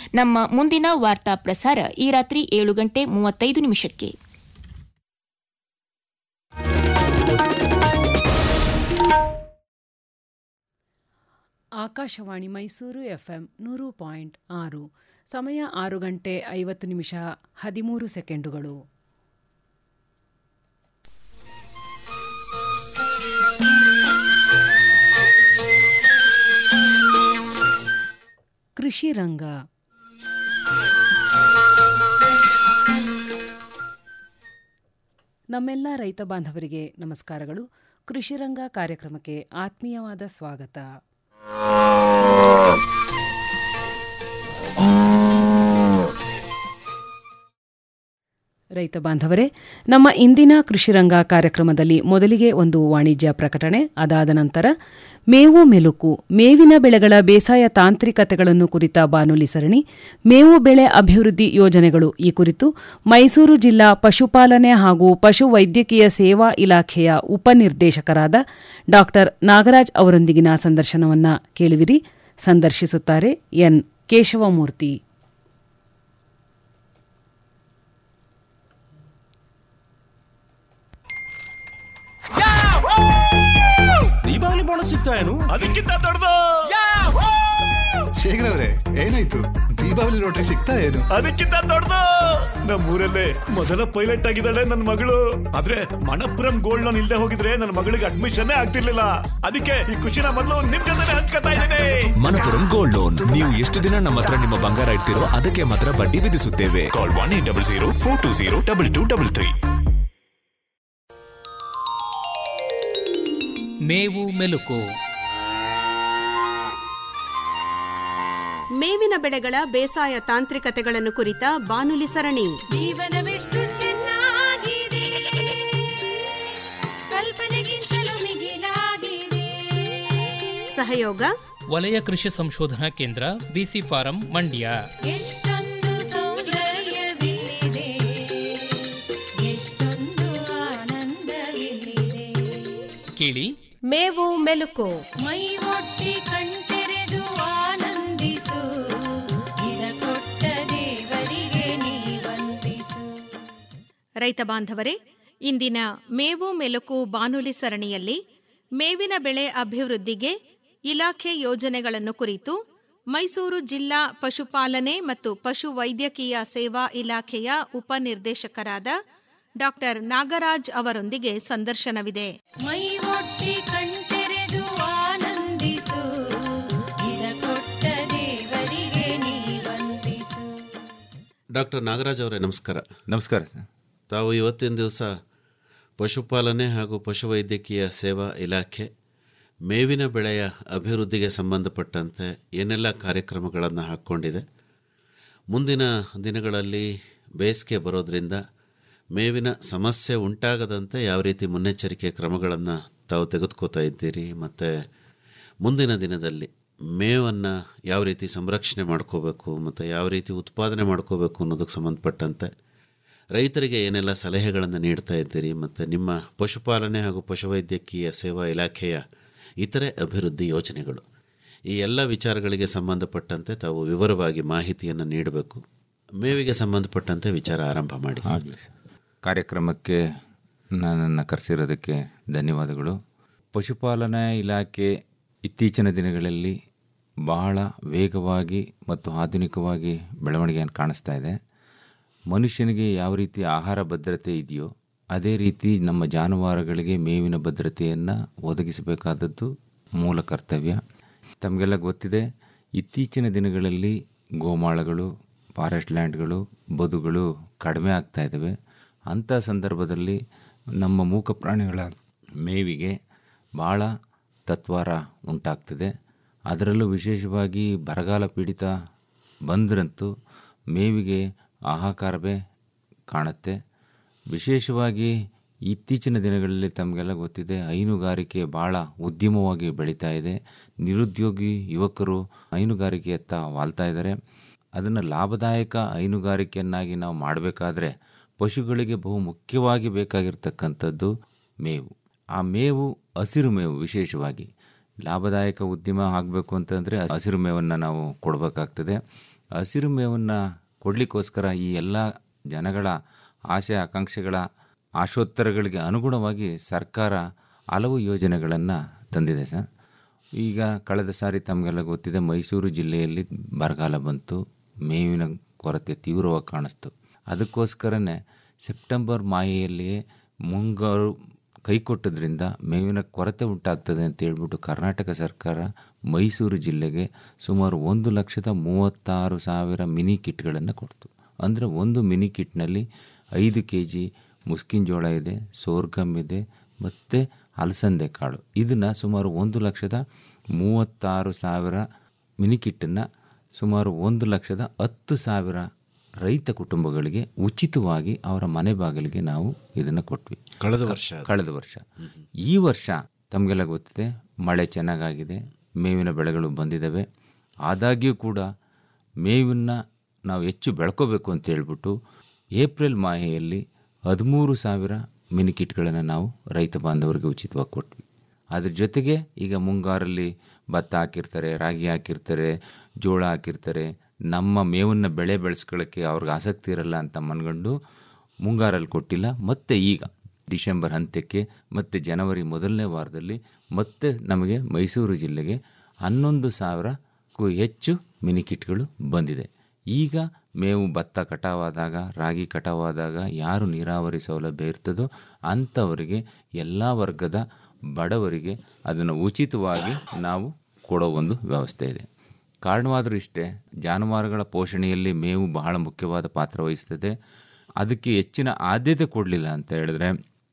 ನಮ್ಮ ಮುಂದಿನ ವಾರ್ತಾ ಪ್ರಸಾರ ಈ ರಾತ್ರಿ ಏಳು ಗಂಟೆ ಮೂವತ್ತೈದು ನಿಮಿಷಕ್ಕೆ ಆಕಾಶವಾಣಿ ಮೈಸೂರು ಎಫ್ಎಂ ನೂರು ಪಾಯಿಂಟ್ ಆರು ಸಮಯ ಆರು ಗಂಟೆ ಐವತ್ತು ನಿಮಿಷ ಹದಿಮೂರು ಸೆಕೆಂಡುಗಳು ಕೃಷಿ ರಂಗ ನಮ್ಮೆಲ್ಲ ರೈತ ಬಾಂಧವರಿಗೆ ನಮಸ್ಕಾರಗಳು ಕೃಷಿ ರಂಗ ಕಾರ್ಯಕ್ರಮಕ್ಕೆ ಆತ್ಮೀಯವಾದ ಸ್ವಾಗತ ರೈತ ಬಾಂಧವರೇ ನಮ್ಮ ಇಂದಿನ ಕೃಷಿರಂಗ ಕಾರ್ಯಕ್ರಮದಲ್ಲಿ ಮೊದಲಿಗೆ ಒಂದು ವಾಣಿಜ್ಯ ಪ್ರಕಟಣೆ ಅದಾದ ನಂತರ ಮೇವು ಮೆಲುಕು ಮೇವಿನ ಬೆಳೆಗಳ ಬೇಸಾಯ ತಾಂತ್ರಿಕತೆಗಳನ್ನು ಕುರಿತ ಬಾನುಲಿ ಸರಣಿ ಮೇವು ಬೆಳೆ ಅಭಿವೃದ್ಧಿ ಯೋಜನೆಗಳು ಈ ಕುರಿತು ಮೈಸೂರು ಜಿಲ್ಲಾ ಪಶುಪಾಲನೆ ಹಾಗೂ ಪಶು ವೈದ್ಯಕೀಯ ಸೇವಾ ಇಲಾಖೆಯ ಉಪನಿರ್ದೇಶಕರಾದ ಡಾ ನಾಗರಾಜ್ ಅವರೊಂದಿಗಿನ ಸಂದರ್ಶನವನ್ನ ಕೇಳುವಿರಿ ಸಂದರ್ಶಿಸುತ್ತಾರೆ ಎನ್ ಕೇಶವಮೂರ್ತಿ ದೀಪಾವಳಿ ಬೋನಸ್ ಸಿಗ್ತಾ ಏನು ಅದಕ್ಕಿಂತ ದೊಡ್ಡದು ಶೇಖರ್ ಅವರೇ ಏನಾಯ್ತು ದೀಪಾವಳಿ ಲಾಟ್ರಿ ಸಿಗ್ತಾ ಏನು ಅದಕ್ಕಿಂತ ದೊಡ್ಡದು ನಮ್ಮೂರಲ್ಲೇ ಮೊದಲ ಪೈಲಟ್ ಆಗಿದ್ದಾಳೆ ನನ್ನ ಮಗಳು ಆದ್ರೆ ಮಣಪುರಂ ಗೋಲ್ಡ್ ಲೋನ್ ಇಲ್ದೆ ಹೋಗಿದ್ರೆ ನನ್ನ ಮಗಳಿಗೆ ಅಡ್ಮಿಷನ್ ಆಗ್ತಿರ್ಲಿಲ್ಲ ಅದಕ್ಕೆ ಈ ಖುಷಿನ ಮೊದಲು ನಿಮ್ ಜೊತೆ ಹಂಚ್ಕೊತಾ ಇದ್ದೇನೆ ಮನಪುರಂ ಗೋಲ್ಡ್ ಲೋನ್ ನೀವು ಎಷ್ಟು ದಿನ ನಮ್ಮ ಹತ್ರ ನಿಮ್ಮ ಬಂಗಾರ ಇಡ್ತಿರೋ ಅದಕ್ಕೆ ಮಾತ್ರ ಬಡ್ಡಿ ವಿಧಿಸುತ್ತೇವೆ call one eight double zero four two zero double two double three ಮೇವು ಮೆಲುಕು ಮೇವಿನ ಬೆಳೆಗಳ ಬೇಸಾಯ ತಾಂತ್ರಿಕತೆಗಳನ್ನು ಕುರಿತ ಬಾನುಲಿ ಸರಣಿ ಜೀವನವೆಷ್ಟು ಚೆನ್ನಾಗಿದೆ ಕಲ್ಪನೆಗಿಂತಲೂ ಮಿಗಿಲಾಗಿದೆ ಸಹಯೋಗ ವಲಯ ಕೃಷಿ ಸಂಶೋಧನಾ ಕೇಂದ್ರ ಬಿಸಿ ಫಾರಂ ಮಂಡ್ಯ ಎಷ್ಟೊಂದು ಸೌಂದರ್ಯವಿಲ್ಲಿದೆ ಎಷ್ಟೊಂದು ಆನಂದವಿಲ್ಲಿದೆ ಕೇಳಿ ಮೇವು ಮೆಲುಕು ಮೈ ಒಟ್ಟಿ ಕಣ್ತೆರೆದು ಆನಂದಿಸು ಇದ ಕೊಟ್ಟ ದೇವರಿಗೆ ನೀ ವಂದಿಸು ರೈತ ಬಾಂಧವರೇ ಇಂದಿನ ಮೇವು ಮೆಲುಕು ಬಾನುಲಿ ಸರಣಿಯಲ್ಲಿ ಮೇವಿನ ಬೆಳೆ ಅಭಿವೃದ್ಧಿಗೆ ಇಲಾಖೆ ಯೋಜನೆಗಳನ್ನು ಕುರಿತು ಮೈಸೂರು ಜಿಲ್ಲಾ ಪಶುಪಾಲನೆ ಮತ್ತು ಪಶು ವೈದ್ಯಕೀಯ ಸೇವಾ ಇಲಾಖೆಯ ಉಪನಿರ್ದೇಶಕರಾದ ಡಾಕ್ಟರ್ ನಾಗರಾಜ್ ಅವರೊಂದಿಗೆ ಸಂದರ್ಶನವಿದೆ ಮೈ ಒಟ್ಟಿ ಕಣ್ತೆರೆದು ಆನಂದಿಸು ಇದ ಕೊಟ್ಟ ದೇವರಿಗೆ ನೀ ವಂದಿಸು ಡಾಕ್ಟರ್ ನಾಗರಾಜ್ ಅವರೇ ನಮಸ್ಕಾರ ನಮಸ್ಕಾರ ಸರ್ ತಾವು ಇವತ್ತಿನ ದಿವಸ ಪಶುಪಾಲನೆ ಹಾಗೂ ಪಶುವೈದ್ಯಕೀಯ ಸೇವಾ ಇಲಾಖೆ ಮೇವಿನ ಬೆಳೆಯ ಅಭಿವೃದ್ಧಿಗೆ ಸಂಬಂಧಪಟ್ಟಂತೆ ಏನೆಲ್ಲ ಕಾರ್ಯಕ್ರಮಗಳನ್ನು ಹಾಕ್ಕೊಂಡಿದೆ ಮುಂದಿನ ದಿನಗಳಲ್ಲಿ ಬೇಸಿಗೆ ಬರೋದರಿಂದ ಮೇವಿನ ಸಮಸ್ಯೆ ಉಂಟಾಗದಂತೆ ಯಾವ ರೀತಿ ಮುನ್ನೆಚ್ಚರಿಕೆ ಕ್ರಮಗಳನ್ನು ತಾವು ತೆಗೆದುಕೋತಾ ಇದ್ದೀರಿ ಮತ್ತು ಮುಂದಿನ ದಿನದಲ್ಲಿ ಮೇವನ್ನು ಯಾವ ರೀತಿ ಸಂರಕ್ಷಣೆ ಮಾಡ್ಕೋಬೇಕು ಮತ್ತು ಯಾವ ರೀತಿ ಉತ್ಪಾದನೆ ಮಾಡ್ಕೋಬೇಕು ಅನ್ನೋದಕ್ಕೆ ಸಂಬಂಧಪಟ್ಟಂತೆ ರೈತರಿಗೆ ಏನೆಲ್ಲ ಸಲಹೆಗಳನ್ನು ನೀಡ್ತಾ ಇದ್ದೀರಿ ಮತ್ತು ನಿಮ್ಮ ಪಶುಪಾಲನೆ ಹಾಗೂ ಪಶುವೈದ್ಯಕೀಯ ಸೇವಾ ಇಲಾಖೆಯ ಇತರೆ ಅಭಿವೃದ್ಧಿ ಯೋಜನೆಗಳು ಈ ಎಲ್ಲ ವಿಚಾರಗಳಿಗೆ ಸಂಬಂಧಪಟ್ಟಂತೆ ತಾವು ವಿವರವಾಗಿ ಮಾಹಿತಿಯನ್ನು ನೀಡಬೇಕು ಮೇವಿಗೆ ಸಂಬಂಧಪಟ್ಟಂತೆ ವಿಚಾರ ಆರಂಭ ಮಾಡಿ ಸರ್. ಆಗಲಿ ಸರ್ ಕಾರ್ಯಕ್ರಮಕ್ಕೆ ನನ್ನನ್ನು ಕರೆಸಿರೋದಕ್ಕೆ ಧನ್ಯವಾದಗಳು ಪಶುಪಾಲನಾ ಇಲಾಖೆ ಇತ್ತೀಚಿನ ದಿನಗಳಲ್ಲಿ ಬಹಳ ವೇಗವಾಗಿ ಮತ್ತು ಆಧುನಿಕವಾಗಿ ಬೆಳವಣಿಗೆಯನ್ನು ಕಾಣಿಸ್ತಾ ಇದೆ ಮನುಷ್ಯನಿಗೆ ಯಾವ ರೀತಿ ಆಹಾರ ಭದ್ರತೆ ಇದೆಯೋ ಅದೇ ರೀತಿ ನಮ್ಮ ಜಾನುವಾರುಗಳಿಗೆ ಮೇವಿನ ಭದ್ರತೆಯನ್ನು ಒದಗಿಸಬೇಕಾದದ್ದು ಮೂಲ ಕರ್ತವ್ಯ ತಮಗೆಲ್ಲ ಗೊತ್ತಿದೆ ಇತ್ತೀಚಿನ ದಿನಗಳಲ್ಲಿ ಗೋಮಾಳಗಳು ಫಾರೆಸ್ಟ್ ಲ್ಯಾಂಡ್ಗಳು ಬದುಗಳು ಕಡಿಮೆ ಆಗ್ತಾ ಇದ್ದಾವೆ ಅಂಥ ಸಂದರ್ಭದಲ್ಲಿ ನಮ್ಮ ಮೂಕ ಪ್ರಾಣಿಗಳ ಮೇವಿಗೆ ಭಾಳ ತತ್ವಾರ ಉಂಟಾಗ್ತದೆ ಅದರಲ್ಲೂ ವಿಶೇಷವಾಗಿ ಬರಗಾಲ ಪೀಡಿತ ಬಂದ್ರಂತೂ ಮೇವಿಗೆ ಹಾಹಾಕಾರವೇ ಕಾಣುತ್ತೆ ವಿಶೇಷವಾಗಿ ಇತ್ತೀಚಿನ ದಿನಗಳಲ್ಲಿ ತಮಗೆಲ್ಲ ಗೊತ್ತಿದೆ ಹೈನುಗಾರಿಕೆ ಭಾಳ ಉದ್ಯಮವಾಗಿ ಬೆಳೀತಾ ಇದೆ ನಿರುದ್ಯೋಗಿ ಯುವಕರು ಹೈನುಗಾರಿಕೆಯತ್ತ ವಾಲ್ತಾ ಇದ್ದಾರೆ ಅದನ್ನು ಲಾಭದಾಯಕ ಹೈನುಗಾರಿಕೆಯನ್ನಾಗಿ ನಾವು ಮಾಡಬೇಕಾದ್ರೆ ಪಶುಗಳಿಗೆ ಬಹು ಮುಖ್ಯವಾಗಿ ಬೇಕಾಗಿರ್ತಕ್ಕಂಥದ್ದು ಮೇವು ಆ ಮೇವು ಹಸಿರು ಮೇವು ವಿಶೇಷವಾಗಿ ಲಾಭದಾಯಕ ಉದ್ಯಮ ಆಗಬೇಕು ಅಂತಂದರೆ ಹಸಿರು ಮೇವನ್ನು ನಾವು ಕೊಡಬೇಕಾಗ್ತದೆ ಹಸಿರು ಮೇವನ್ನು ಕೊಡಲಿಕ್ಕೋಸ್ಕರ ಈ ಎಲ್ಲ ಜನಗಳ ಆಸೆ ಆಕಾಂಕ್ಷೆಗಳ ಆಶೋತ್ತರಗಳಿಗೆ ಅನುಗುಣವಾಗಿ ಸರ್ಕಾರ ಹಲವು ಯೋಜನೆಗಳನ್ನು ತಂದಿದೆ ಸರ್ ಈಗ ಕಳೆದ ಸಾರಿ ತಮಗೆಲ್ಲ ಗೊತ್ತಿದೆ ಮೈಸೂರು ಜಿಲ್ಲೆಯಲ್ಲಿ ಬರಗಾಲ ಬಂತು ಮೇವಿನ ಕೊರತೆ ತೀವ್ರವಾಗಿ ಕಾಣಿಸ್ತು ಅದಕ್ಕೋಸ್ಕರನೇ ಸೆಪ್ಟೆಂಬರ್ ಮಾಹೆಯಲ್ಲಿಯೇ ಮುಂಗಾರು ಕೈಕೊಟ್ಟದ್ರಿಂದ ಮೇವಿನ ಕೊರತೆ ಉಂಟಾಗ್ತದೆ ಅಂತ ಹೇಳ್ಬಿಟ್ಟು ಕರ್ನಾಟಕ ಸರ್ಕಾರ ಮೈಸೂರು ಜಿಲ್ಲೆಗೆ ಸುಮಾರು ಒಂದು ಲಕ್ಷದ ಮೂವತ್ತಾರು ಸಾವಿರ ಮಿನಿ ಕಿಟ್ಗಳನ್ನು ಕೊಡ್ತು ಅಂದರೆ ಒಂದು ಮಿನಿ ಕಿಟ್ನಲ್ಲಿ ಐದು ಕೆ ಜಿ ಮುಸ್ಕಿನ ಜೋಳ ಇದೆ ಸೋರ್ಗಮ್ ಇದೆ ಮತ್ತು ಅಲಸಂದೆ ಕಾಳು ಇದನ್ನು ಸುಮಾರು ಒಂದು ಲಕ್ಷದ ಮೂವತ್ತಾರು ಸಾವಿರ ಮಿನಿ ಕಿಟ್ಟನ್ನು ಸುಮಾರು ಒಂದು ಲಕ್ಷದ ಹತ್ತು ಸಾವಿರ ರೈತ ಕುಟುಂಬಗಳಿಗೆ ಉಚಿತವಾಗಿ ಅವರ ಮನೆ ಬಾಗಿಲಿಗೆ ನಾವು ಇದನ್ನು ಕೊಟ್ವಿ ಕಳೆದ ವರ್ಷ ಅದು. ಕಳೆದ ವರ್ಷ ಈ ವರ್ಷ ತಮಗೆಲ್ಲ ಗೊತ್ತಿದೆ ಮಳೆ ಚೆನ್ನಾಗಾಗಿದೆ ಮೇವಿನ ಬೆಳೆಗಳು ಬಂದಿದ್ದಾವೆ ಆದಾಗ್ಯೂ ಕೂಡ ಮೇವನ್ನು ನಾವು ಹೆಚ್ಚು ಬೆಳ್ಕೋಬೇಕು ಅಂತ ಹೇಳ್ಬಿಟ್ಟು ಏಪ್ರಿಲ್ ಮಾಹೆಯಲ್ಲಿ ಹದಿಮೂರು ಸಾವಿರ ಮಿನಿ ಕಿಟ್ಗಳನ್ನು ನಾವು ರೈತ ಬಾಂಧವರಿಗೆ ಉಚಿತವಾಗಿ ಕೊಟ್ವಿ ಅದ್ರ ಜೊತೆಗೆ ಈಗ ಮುಂಗಾರಲ್ಲಿ ಭತ್ತ ಹಾಕಿರ್ತಾರೆ ರಾಗಿ ಹಾಕಿರ್ತಾರೆ ಜೋಳ ಹಾಕಿರ್ತಾರೆ ನಮ್ಮ ಮೇವನ್ನು ಬೆಳೆ ಬೆಳೆಸ್ಕೊಳ್ಳೋಕ್ಕೆ ಅವ್ರಿಗೆ ಆಸಕ್ತಿ ಇರಲ್ಲ ಅಂತ ಮನ್ಗಂಡು ಮುಂಗಾರಲ್ಲಿ ಕೊಟ್ಟಿಲ್ಲ ಮತ್ತು ಈಗ ಡಿಸೆಂಬರ್ ಅಂತ್ಯಕ್ಕೆ ಮತ್ತು ಜನವರಿ ಮೊದಲನೇ ವಾರದಲ್ಲಿ ಮತ್ತೆ ನಮಗೆ ಮೈಸೂರು ಜಿಲ್ಲೆಗೆ ಹನ್ನೊಂದು ಸಾವಿರಕ್ಕೂ ಹೆಚ್ಚು ಮಿನಿ ಕಿಟ್ಗಳು ಬಂದಿದೆ ಈಗ ಮೇವು ಭತ್ತ ಕಟಾವಾದಾಗ ರಾಗಿ ಕಟಾವಾದಾಗ ಯಾರು ನೀರಾವರಿ ಸೌಲಭ್ಯ ಇರ್ತದೋ ಅಂಥವರಿಗೆ ಎಲ್ಲ ವರ್ಗದ ಬಡವರಿಗೆ ಅದನ್ನು ಉಚಿತವಾಗಿ ನಾವು ಕೊಡೋ ಒಂದು ವ್ಯವಸ್ಥೆ ಇದೆ ಕಾರಣವಾದರೂ ಇಷ್ಟೇ ಜಾನುವಾರುಗಳ ಪೋಷಣೆಯಲ್ಲಿ ಮೇವು ಬಹಳ ಮುಖ್ಯವಾದ ಪಾತ್ರ ವಹಿಸ್ತದೆ ಅದಕ್ಕೆ ಹೆಚ್ಚಿನ ಆದ್ಯತೆ ಕೊಡಲಿಲ್ಲ ಅಂತ ಹೇಳಿದ್ರೆ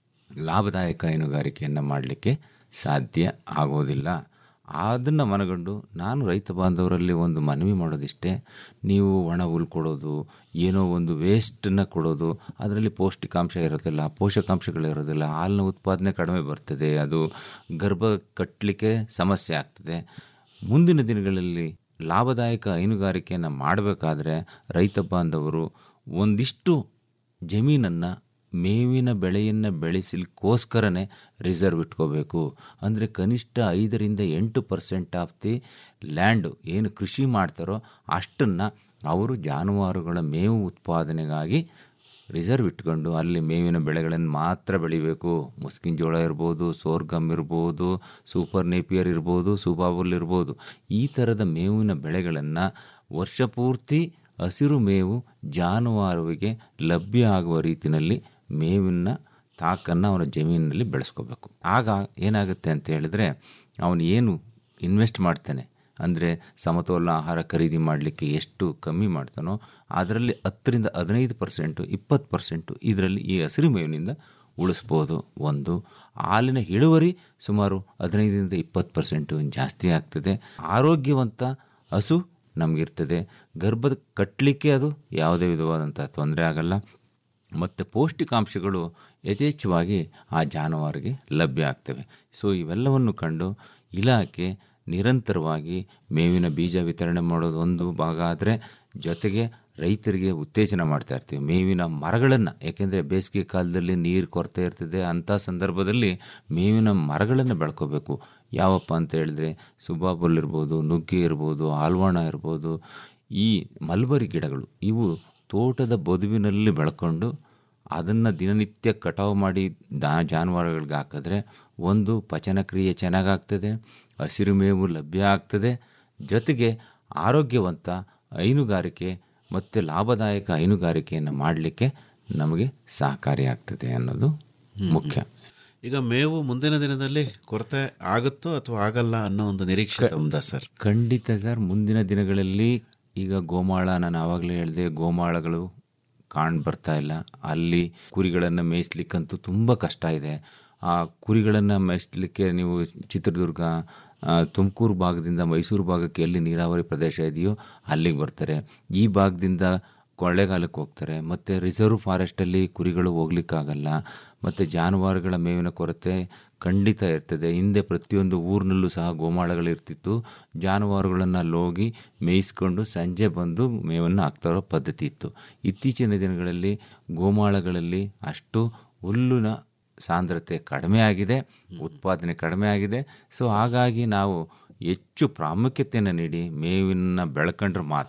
ಲಾಭದಾಯಕ ಹೈನುಗಾರಿಕೆಯನ್ನು ಮಾಡಲಿಕ್ಕೆ ಸಾಧ್ಯ ಆಗೋದಿಲ್ಲ ಅದನ್ನು ಮನಗಂಡು ನಾನು ರೈತ ಬಾಂಧವರಲ್ಲಿ ಒಂದು ಮನವಿ ಮಾಡೋದಿಷ್ಟೇ ನೀವು ಒಣ ಹುಲ್ ಕೊಡೋದು ಏನೋ ಒಂದು ವೇಸ್ಟನ್ನು ಕೊಡೋದು ಅದರಲ್ಲಿ ಪೌಷ್ಟಿಕಾಂಶ ಇರೋದಿಲ್ಲ ಪೋಷಕಾಂಶಗಳಿರೋದಿಲ್ಲ ಹಾಲಿನ ಉತ್ಪಾದನೆ ಕಡಿಮೆ ಬರ್ತದೆ ಅದು ಗರ್ಭ ಕಟ್ಟಲಿಕ್ಕೆ ಸಮಸ್ಯೆ ಆಗ್ತದೆ ಮುಂದಿನ ದಿನಗಳಲ್ಲಿ ಲಾಭದಾಯಕ ಹೈನುಗಾರಿಕೆಯನ್ನು ಮಾಡಬೇಕಾದ್ರೆ ರೈತ ಬಾಂಧವರು ಒಂದಿಷ್ಟು ಜಮೀನನ್ನು ಮೇವಿನ ಬೆಳೆಯನ್ನು ಬೆಳೆಸಲಿಕ್ಕೋಸ್ಕರನೇ ರಿಸರ್ವ್ ಇಟ್ಕೋಬೇಕು ಅಂದರೆ ಕನಿಷ್ಠ ಐದರಿಂದ ಎಂಟು ಪರ್ಸೆಂಟ್ ಆಫ್ ದಿ ಲ್ಯಾಂಡು ಏನು ಕೃಷಿ ಮಾಡ್ತಾರೋ ಅಷ್ಟನ್ನು ಅವರು ಜಾನುವಾರುಗಳ ಮೇವು ಉತ್ಪಾದನೆಗಾಗಿ ರಿಸರ್ವ್ ಇಟ್ಕೊಂಡು ಅಲ್ಲಿ ಮೇವಿನ ಬೆಳೆಗಳನ್ನು ಮಾತ್ರ ಬೆಳಿಬೇಕು ಮುಸ್ಕಿನ ಜೋಳ ಇರ್ಬೋದು ಸೋರ್ಗಮ್ ಇರ್ಬೋದು ಸೂಪರ್ ನೇಪಿಯರ್ ಇರ್ಬೋದು ಸುಬಾಬುಲ್ ಇರ್ಬೋದು ಈ ಥರದ ಮೇವಿನ ಬೆಳೆಗಳನ್ನು ವರ್ಷಪೂರ್ತಿ ಹಸಿರು ಮೇವು ಜಾನುವಾರುವಿಗೆ ಲಭ್ಯ ಆಗುವ ರೀತಿಯಲ್ಲಿ ಮೇವಿನ ತಾಕನ್ನು ಅವನ ಜಮೀನಿನಲ್ಲಿ ಬೆಳೆಸ್ಕೋಬೇಕು ಆಗ ಏನಾಗುತ್ತೆ ಅಂತ ಹೇಳಿದ್ರೆ ಅವನು ಏನು ಇನ್ವೆಸ್ಟ್ ಮಾಡ್ತಾನೆ ಅಂದರೆ ಸಮತೋಲನ ಆಹಾರ ಖರೀದಿ ಮಾಡಲಿಕ್ಕೆ ಎಷ್ಟು ಕಮ್ಮಿ ಮಾಡ್ತಾನೋ ಅದರಲ್ಲಿ ಹತ್ತರಿಂದ ಹದಿನೈದು ಪರ್ಸೆಂಟು ಇಪ್ಪತ್ತು ಪರ್ಸೆಂಟು ಇದರಲ್ಲಿ ಈ ಹಸಿರು ಮೇವಿನಿಂದ ಉಳಿಸ್ಬೋದು ಒಂದು ಹಾಲಿನ ಇಳುವರಿ ಸುಮಾರು ಹದಿನೈದರಿಂದ ಇಪ್ಪತ್ತು ಪರ್ಸೆಂಟು ಜಾಸ್ತಿ ಆಗ್ತದೆ ಆರೋಗ್ಯವಂತ ಹಸು ನಮಗಿರ್ತದೆ ಗರ್ಭದ ಕಟ್ಟಲಿಕ್ಕೆ ಅದು ಯಾವುದೇ ವಿಧವಾದಂಥ ತೊಂದರೆ ಆಗಲ್ಲ ಮತ್ತು ಪೌಷ್ಟಿಕಾಂಶಗಳು ಯಥೇಚ್ಛವಾಗಿ ಆ ಜಾನುವಾರಿಗೆ ಲಭ್ಯ ಆಗ್ತವೆ ಸೊ ಇವೆಲ್ಲವನ್ನು ಕಂಡು ಇಲಾಖೆ ನಿರಂತರವಾಗಿ ಮೇವಿನ ಬೀಜ ವಿತರಣೆ ಮಾಡೋದು ಒಂದು ಭಾಗ ಆದರೆ ಜೊತೆಗೆ ರೈತರಿಗೆ ಉತ್ತೇಜನ ಮಾಡ್ತಾ ಇರ್ತೀವಿ ಮೇವಿನ ಮರಗಳನ್ನು ಯಾಕೆಂದರೆ ಬೇಸಿಗೆ ಕಾಲದಲ್ಲಿ ನೀರು ಕೊರತೆ ಇರ್ತದೆ ಅಂಥ ಸಂದರ್ಭದಲ್ಲಿ ಮೇವಿನ ಮರಗಳನ್ನು ಬೆಳ್ಕೋಬೇಕು ಯಾವಪ್ಪ ಅಂತ ಹೇಳಿದ್ರೆ ಸುಬಾಬುಲ್ ಇರ್ಬೋದು ನುಗ್ಗೆ ಇರ್ಬೋದು ಆಲ್ವಾಣ ಇರ್ಬೋದು ಈ ಮಲ್ಬರಿ ಗಿಡಗಳು ಇವು ತೋಟದ ಬದುವಿನಲ್ಲಿ ಬೆಳ್ಕೊಂಡು ಅದನ್ನು ದಿನನಿತ್ಯ ಕಟಾವು ಮಾಡಿ ದಾ ಜಾನುವಾರುಗಳಿಗೆ ಹಾಕಿದ್ರೆ ಒಂದು ಪಚನ ಕ್ರಿಯೆ ಚೆನ್ನಾಗಾಗ್ತದೆ ಹಸಿರು ಮೇವು ಲಭ್ಯ ಆಗ್ತದೆ ಜೊತೆಗೆ ಆರೋಗ್ಯವಂತ ಹೈನುಗಾರಿಕೆ ಮತ್ತು ಲಾಭದಾಯಕ ಹೈನುಗಾರಿಕೆಯನ್ನು ಮಾಡಲಿಕ್ಕೆ ನಮಗೆ ಸಹಕಾರಿಯಾಗ್ತದೆ ಅನ್ನೋದು ಮುಖ್ಯ ಈಗ ಮೇವು ಮುಂದಿನ ದಿನದಲ್ಲಿ ಕೊರತೆ ಆಗುತ್ತೋ ಅಥವಾ ಆಗಲ್ಲ ಅನ್ನೋ ಒಂದು ನಿರೀಕ್ಷೆ ತಮ್ಮದ ಸರ್ ಖಂಡಿತ ಸರ್ ಮುಂದಿನ ದಿನಗಳಲ್ಲಿ ಈಗ ಗೋಮಾಳ ನಾನು ಆವಾಗಲೇ ಹೇಳಿದೆ ಗೋಮಾಳಗಳು ಕಾಣ್ ಬರ್ತಾ ಇಲ್ಲ ಅಲ್ಲಿ ಕುರಿಗಳನ್ನು ಮೇಯಿಸ್ಲಿಕ್ಕಂತೂ ತುಂಬ ಕಷ್ಟ ಇದೆ ಆ ಕುರಿಗಳನ್ನು ಮೇಯಿಸ್ಲಿಕ್ಕೆ ನೀವು ಚಿತ್ರದುರ್ಗ ತುಮಕೂರು ಭಾಗದಿಂದ ಮೈಸೂರು ಭಾಗಕ್ಕೆ ಎಲ್ಲಿ ನೀರಾವರಿ ಪ್ರದೇಶ ಇದೆಯೋ ಅಲ್ಲಿಗೆ ಬರ್ತಾರೆ ಈ ಭಾಗದಿಂದ ಕೊಳ್ಳೆಗಾಲಕ್ಕೆ ಹೋಗ್ತಾರೆ ಮತ್ತು ರಿಸರ್ವ್ ಫಾರೆಸ್ಟಲ್ಲಿ ಕುರಿಗಳು ಹೋಗ್ಲಿಕ್ಕಾಗಲ್ಲ ಮತ್ತು ಜಾನುವಾರುಗಳ ಮೇವಿನ ಕೊರತೆ ಖಂಡಿತ ಇರ್ತದೆ ಹಿಂದೆ ಪ್ರತಿಯೊಂದು ಊರಿನಲ್ಲೂ ಸಹ ಗೋಮಾಳಗಳಿರ್ತಿತ್ತು ಜಾನುವಾರುಗಳನ್ನು ಅಲ್ಲಿ ಹೋಗಿ ಮೇಯಿಸ್ಕೊಂಡು ಸಂಜೆ ಬಂದು ಮೇವನ್ನು ಹಾಕ್ತಾ ಇರೋ ಪದ್ಧತಿ ಇತ್ತು ಇತ್ತೀಚಿನ ದಿನಗಳಲ್ಲಿ ಗೋಮಾಳಗಳಲ್ಲಿ ಅಷ್ಟು ಹುಲ್ಲಿನ ಸಾಂದ್ರತೆ ಕಡಿಮೆ ಆಗಿದೆ ಉತ್ಪಾದನೆ ಕಡಿಮೆ ಆಗಿದೆ ಸೊ ಹಾಗಾಗಿ ನಾವು ಹೆಚ್ಚು ಪ್ರಾಮುಖ್ಯತೆಯನ್ನು ನೀಡಿ ಮೇವಿನ ಬೆಳ್ಕೊಂಡ್ರೆ ಮಾತ್ರ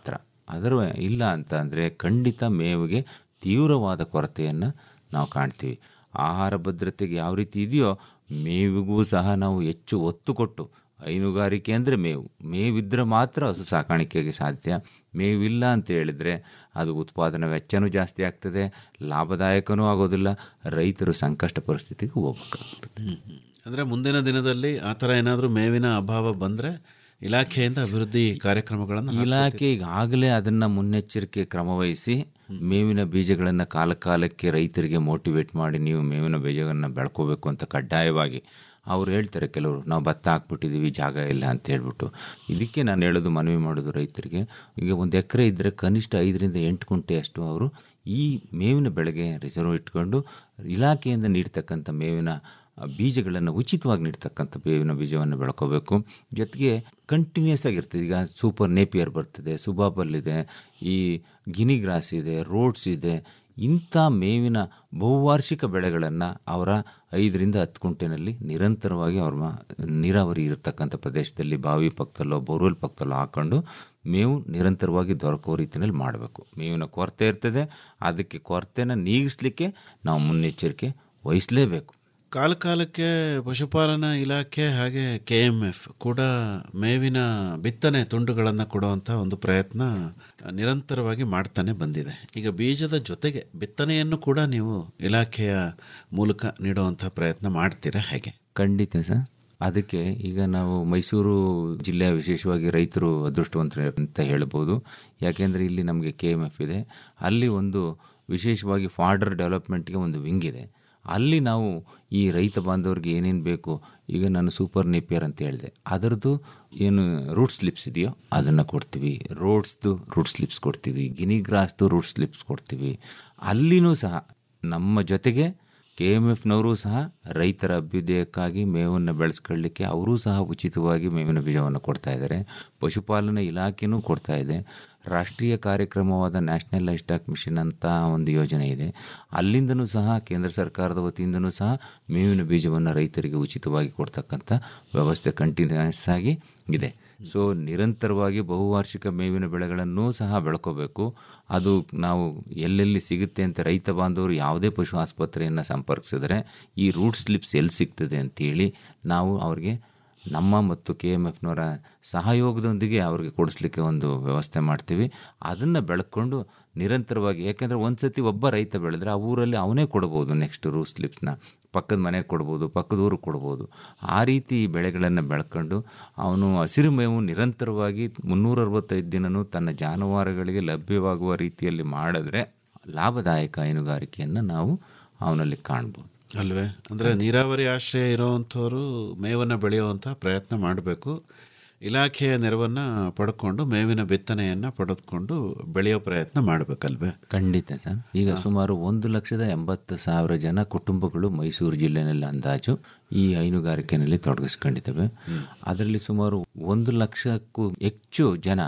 ಅದರ ಇಲ್ಲ ಅಂತ ಅಂದರೆ ಖಂಡಿತ ಮೇವಿಗೆ ತೀವ್ರವಾದ ಕೊರತೆಯನ್ನು ನಾವು ಕಾಣ್ತೀವಿ ಆಹಾರ ಭದ್ರತೆಗೆ ಯಾವ ರೀತಿ ಇದೆಯೋ ಮೇವಿಗೂ ಸಹ ನಾವು ಹೆಚ್ಚು ಒತ್ತು ಕೊಟ್ಟು ಹೈನುಗಾರಿಕೆ ಅಂದರೆ ಮೇವು ಮೇವಿದ್ದರೆ ಮಾತ್ರ ಹಸು ಸಾಕಾಣಿಕೆಗೆ ಸಾಧ್ಯ ಮೇವಿಲ್ಲ ಅಂತ ಹೇಳಿದರೆ ಅದು ಉತ್ಪಾದನಾ ವೆಚ್ಚನೂ ಜಾಸ್ತಿ ಆಗ್ತದೆ ಲಾಭದಾಯಕನೂ ಆಗೋದಿಲ್ಲ ರೈತರು ಸಂಕಷ್ಟ ಪರಿಸ್ಥಿತಿಗೆ ಹೋಗ್ಬೇಕಾಗ್ತದೆ ಅಂದರೆ ಮುಂದಿನ ದಿನದಲ್ಲಿ ಆ ಥರ ಏನಾದರೂ ಮೇವಿನ ಅಭಾವ ಬಂದರೆ ಇಲಾಖೆಯಿಂದ ಅಭಿವೃದ್ಧಿ ಕಾರ್ಯಕ್ರಮಗಳನ್ನು ಇಲಾಖೆ ಈಗಾಗಲೇ ಅದನ್ನ ಮುನ್ನೆಚ್ಚರಿಕೆ ಕ್ರಮವಹಿಸಿ ಮೇವಿನ ಬೀಜಗಳನ್ನು ಕಾಲ ಕಾಲಕ್ಕೆ ರೈತರಿಗೆ ಮೋಟಿವೇಟ್ ಮಾಡಿ ನೀವು ಮೇವಿನ ಬೀಜಗಳನ್ನು ಬೆಳ್ಕೋಬೇಕು ಅಂತ ಕಡ್ಡಾಯವಾಗಿ ಅವ್ರು ಹೇಳ್ತಾರೆ ಕೆಲವರು ನಾವು ಭತ್ತ ಹಾಕ್ಬಿಟ್ಟಿದ್ದೀವಿ ಜಾಗ ಇಲ್ಲ ಅಂತ ಹೇಳ್ಬಿಟ್ಟು ಇದಕ್ಕೆ ನಾನು ಹೇಳೋದು ಮನವಿ ಮಾಡೋದು ರೈತರಿಗೆ ಈಗ ಒಂದು ಎಕರೆ ಇದ್ದರೆ ಕನಿಷ್ಠ ಐದರಿಂದ ಎಂಟು ಕುಂಟೆ ಅಷ್ಟು ಅವರು ಈ ಮೇವಿನ ಬೆಳೆಗೆ ರಿಸರ್ವ್ ಇಟ್ಕೊಂಡು ಇಲಾಖೆಯಿಂದ ನೀಡ್ತಕ್ಕಂಥ ಮೇವಿನ ಬೀಜಗಳನ್ನು ಉಚಿತವಾಗಿ ನೀಡ್ತಕ್ಕಂಥ ಬೇವಿನ ಬೀಜವನ್ನು ಬೆಳ್ಕೋಬೇಕು ಜೊತೆಗೆ ಕಂಟಿನ್ಯೂಸ್ ಆಗಿರ್ತದೆ ಈಗ ಸೂಪರ್ ನೇಪಿಯರ್ ಬರ್ತದೆ ಸುಬಾಬಲ್ ಇದೆ ಈ ಗಿನಿ ಗ್ರಾಸ್ ಇದೆ ರೋಡ್ಸ್ ಇದೆ ಇಂಥ ಮೇವಿನ ಬಹುವಾರ್ಷಿಕ ಬೆಳೆಗಳನ್ನು ಅವರ ಐದರಿಂದ ಹತ್ತು ಕುಂಟೆನಲ್ಲಿ ನಿರಂತರವಾಗಿ ಅವ್ರ ಮ- ನೀರಾವರಿ ಇರತಕ್ಕಂಥ ಪ್ರದೇಶದಲ್ಲಿ ಬಾವಿ ಪಕ್ಕದಲ್ಲೋ ಬೋರ್ವೆಲ್ ಪಕ್ಕದಲ್ಲೋ ಹಾಕೊಂಡು ಮೇವು ನಿರಂತರವಾಗಿ ದೊರಕುವ ರೀತಿಯಲ್ಲಿ ಮಾಡಬೇಕು ಮೇವಿನ ಕೊರತೆ ಇರ್ತದೆ ಅದಕ್ಕೆ ಕೊರತೆನ ನೀಗಿಸ್ಲಿಕ್ಕೆ ನಾವು ಮುನ್ನೆಚ್ಚರಿಕೆ ವಹಿಸಲೇಬೇಕು ಕಾಲ ಕಾಲಕ್ಕೆ ಪಶುಪಾಲನಾ ಇಲಾಖೆ ಹಾಗೆ ಕೆ ಎಮ್ ಎಫ್ ಕೂಡ ಮೇವಿನ ಬಿತ್ತನೆ ತುಂಡುಗಳನ್ನು ಕೊಡುವಂಥ ಒಂದು ಪ್ರಯತ್ನ ನಿರಂತರವಾಗಿ ಮಾಡ್ತಾನೆ ಬಂದಿದೆ ಈಗ ಬೀಜದ ಜೊತೆಗೆ ಬಿತ್ತನೆಯನ್ನು ಕೂಡ ನೀವು ಇಲಾಖೆಯ ಮೂಲಕ ನೀಡುವಂಥ ಪ್ರಯತ್ನ ಮಾಡ್ತೀರಾ ಹೇಗೆ ಖಂಡಿತ ಸರ್ ಅದಕ್ಕೆ ಈಗ ನಾವು ಮೈಸೂರು ಜಿಲ್ಲೆಯ ವಿಶೇಷವಾಗಿ ರೈತರು ಅದೃಷ್ಟವಂತರು ಅಂತ ಹೇಳ್ಬೋದು ಯಾಕೆಂದರೆ ಇಲ್ಲಿ ನಮಗೆ ಕೆ ಎಮ್ ಎಫ್ ಇದೆ ಅಲ್ಲಿ ಒಂದು ವಿಶೇಷವಾಗಿ ಫಾರ್ಡರ್ ಡೆವಲಪ್ಮೆಂಟ್ಗೆ ಒಂದು ವಿಂಗ್ ಇದೆ ಅಲ್ಲಿ ನಾವು ಈ ರೈತ ಬಾಂಧವರಿಗೆ ಏನೇನು ಬೇಕು ಈಗ ನಾನು ಸೂಪರ್ ನೇಪಿಯರ್ ಅಂತ ಹೇಳಿದೆ ಅದರದ್ದು ಏನು ರೂಟ್ ಸ್ಲಿಪ್ಸ್ ಇದೆಯೋ ಅದನ್ನು ಕೊಡ್ತೀವಿ ರೋಡ್ಸ್ದು ರೂಟ್ ಸ್ಲಿಪ್ಸ್ ಕೊಡ್ತೀವಿ ಗಿನಿ ಗ್ರಾಸ್ದು ರೂಟ್ ಸ್ಲಿಪ್ಸ್ ಕೊಡ್ತೀವಿ ಅಲ್ಲಿನೂ ಸಹ ನಮ್ಮ ಜೊತೆಗೆ ಕೆ ಎಮ್ ಎಫ್ನವರು ಸಹ ರೈತರ ಅಭ್ಯುದಯಕ್ಕಾಗಿ ಮೇವನ್ನು ಬೆಳೆಸ್ಕೊಳ್ಳಿಕ್ಕೆ ಅವರೂ ಸಹ ಉಚಿತವಾಗಿ ಮೇವಿನ ಬೀಜವನ್ನು ಕೊಡ್ತಾ ಇದ್ದಾರೆ ಪಶುಪಾಲನಾ ಇಲಾಖೆನೂ ಕೊಡ್ತಾ ಇದೆ ರಾಷ್ಟ್ರೀಯ ಕಾರ್ಯಕ್ರಮವಾದ ನ್ಯಾಷನಲ್ ಲೈಫ್ ಸ್ಟಾಕ್ ಮಿಷನ್ ಅಂತ ಒಂದು ಯೋಜನೆ ಇದೆ ಅಲ್ಲಿಂದನೂ ಸಹ ಕೇಂದ್ರ ಸರ್ಕಾರದ ವತಿಯಿಂದನೂ ಸಹ ಮೇವಿನ ಬೀಜವನ್ನು ರೈತರಿಗೆ ಉಚಿತವಾಗಿ ಕೊಡ್ತಕ್ಕಂಥ ವ್ಯವಸ್ಥೆ ಕಂಟಿನ್ಯೂಸ್ ಆಗಿ ಇದೆ ಸೊ ನಿರಂತರವಾಗಿ ಬಹುವಾರ್ಷಿಕ ಮೇವಿನ ಬೆಳೆಗಳನ್ನೂ ಸಹ ಬೆಳ್ಕೋಬೇಕು ಅದು ನಾವು ಎಲ್ಲೆಲ್ಲಿ ಸಿಗುತ್ತೆ ಅಂತ ರೈತ ಬಾಂಧವರು ಯಾವುದೇ ಪಶು ಆಸ್ಪತ್ರೆಯನ್ನು ಸಂಪರ್ಕಿಸಿದ್ರೆ ಈ ರೂಟ್ ಸ್ಲಿಪ್ಸ್ ಎಲ್ಲಿ ಸಿಗ್ತದೆ ಅಂತೇಳಿ ನಾವು ಅವ್ರಿಗೆ ನಮ್ಮ ಮತ್ತು ಕೆ ಎಮ್ ಎಫ್ನವರ ಸಹಯೋಗದೊಂದಿಗೆ ಅವ್ರಿಗೆ ಕೊಡಿಸ್ಲಿಕ್ಕೆ ಒಂದು ವ್ಯವಸ್ಥೆ ಮಾಡ್ತೀವಿ ಅದನ್ನು ಬೆಳ್ಕೊಂಡು ನಿರಂತರವಾಗಿ ಯಾಕೆಂದರೆ ಒಂದು ಸತಿ ಒಬ್ಬ ರೈತ ಬೆಳೆದ್ರೆ ಆ ಊರಲ್ಲಿ ಅವನೇ ಕೊಡ್ಬೋದು ನೆಕ್ಸ್ಟ್ ರೂಟ್ ಸ್ಲಿಪ್ಸ್ನ ಪಕ್ಕದ ಮನೆಗೆ ಕೊಡ್ಬೋದು ಪಕ್ಕದ ಊರಿಗೆ ಕೊಡ್ಬೋದು ಆ ರೀತಿ ಈ ಬೆಳೆಗಳನ್ನು ಬೆಳ್ಕೊಂಡು ಅವನು ಹಸಿರು ಮೇವು ನಿರಂತರವಾಗಿ ಮುನ್ನೂರ ಅರವತ್ತೈದು ದಿನವೂ ತನ್ನ ಜಾನುವಾರುಗಳಿಗೆ ಲಭ್ಯವಾಗುವ ರೀತಿಯಲ್ಲಿ ಮಾಡಿದ್ರೆ ಲಾಭದಾಯಕ ಹೈನುಗಾರಿಕೆಯನ್ನು ನಾವು ಅವನಲ್ಲಿ ಕಾಣ್ಬೋದು ಅಲ್ವೇ ಅಂದರೆ ನೀರಾವರಿ ಆಶ್ರಯ ಇರೋವಂಥವ್ರು ಮೇವನ್ನು ಬೆಳೆಯುವಂಥ ಪ್ರಯತ್ನ ಮಾಡಬೇಕು ಇಲಾಖೆಯ ನೆರವನ್ನು ಪಡ್ಕೊಂಡು ಮೇವಿನ ಬಿತ್ತನೆಯನ್ನು ಪಡೆದುಕೊಂಡು ಬೆಳೆಯೋ ಪ್ರಯತ್ನ ಮಾಡಬೇಕಲ್ವೇ ಖಂಡಿತ ಸರ್ ಈಗ ಸುಮಾರು ಒಂದು ಲಕ್ಷದ ಎಂಬತ್ತು ಸಾವಿರ ಜನ ಕುಟುಂಬಗಳು ಮೈಸೂರು ಜಿಲ್ಲೆನಲ್ಲಿ ಅಂದಾಜು ಈ ಹೈನುಗಾರಿಕೆಯಲ್ಲಿ ತೊಡಗಿಸ್ಕೊಂಡಿದ್ದಾವೆ ಅದರಲ್ಲಿ ಸುಮಾರು ಒಂದು ಲಕ್ಷಕ್ಕೂ ಹೆಚ್ಚು ಜನ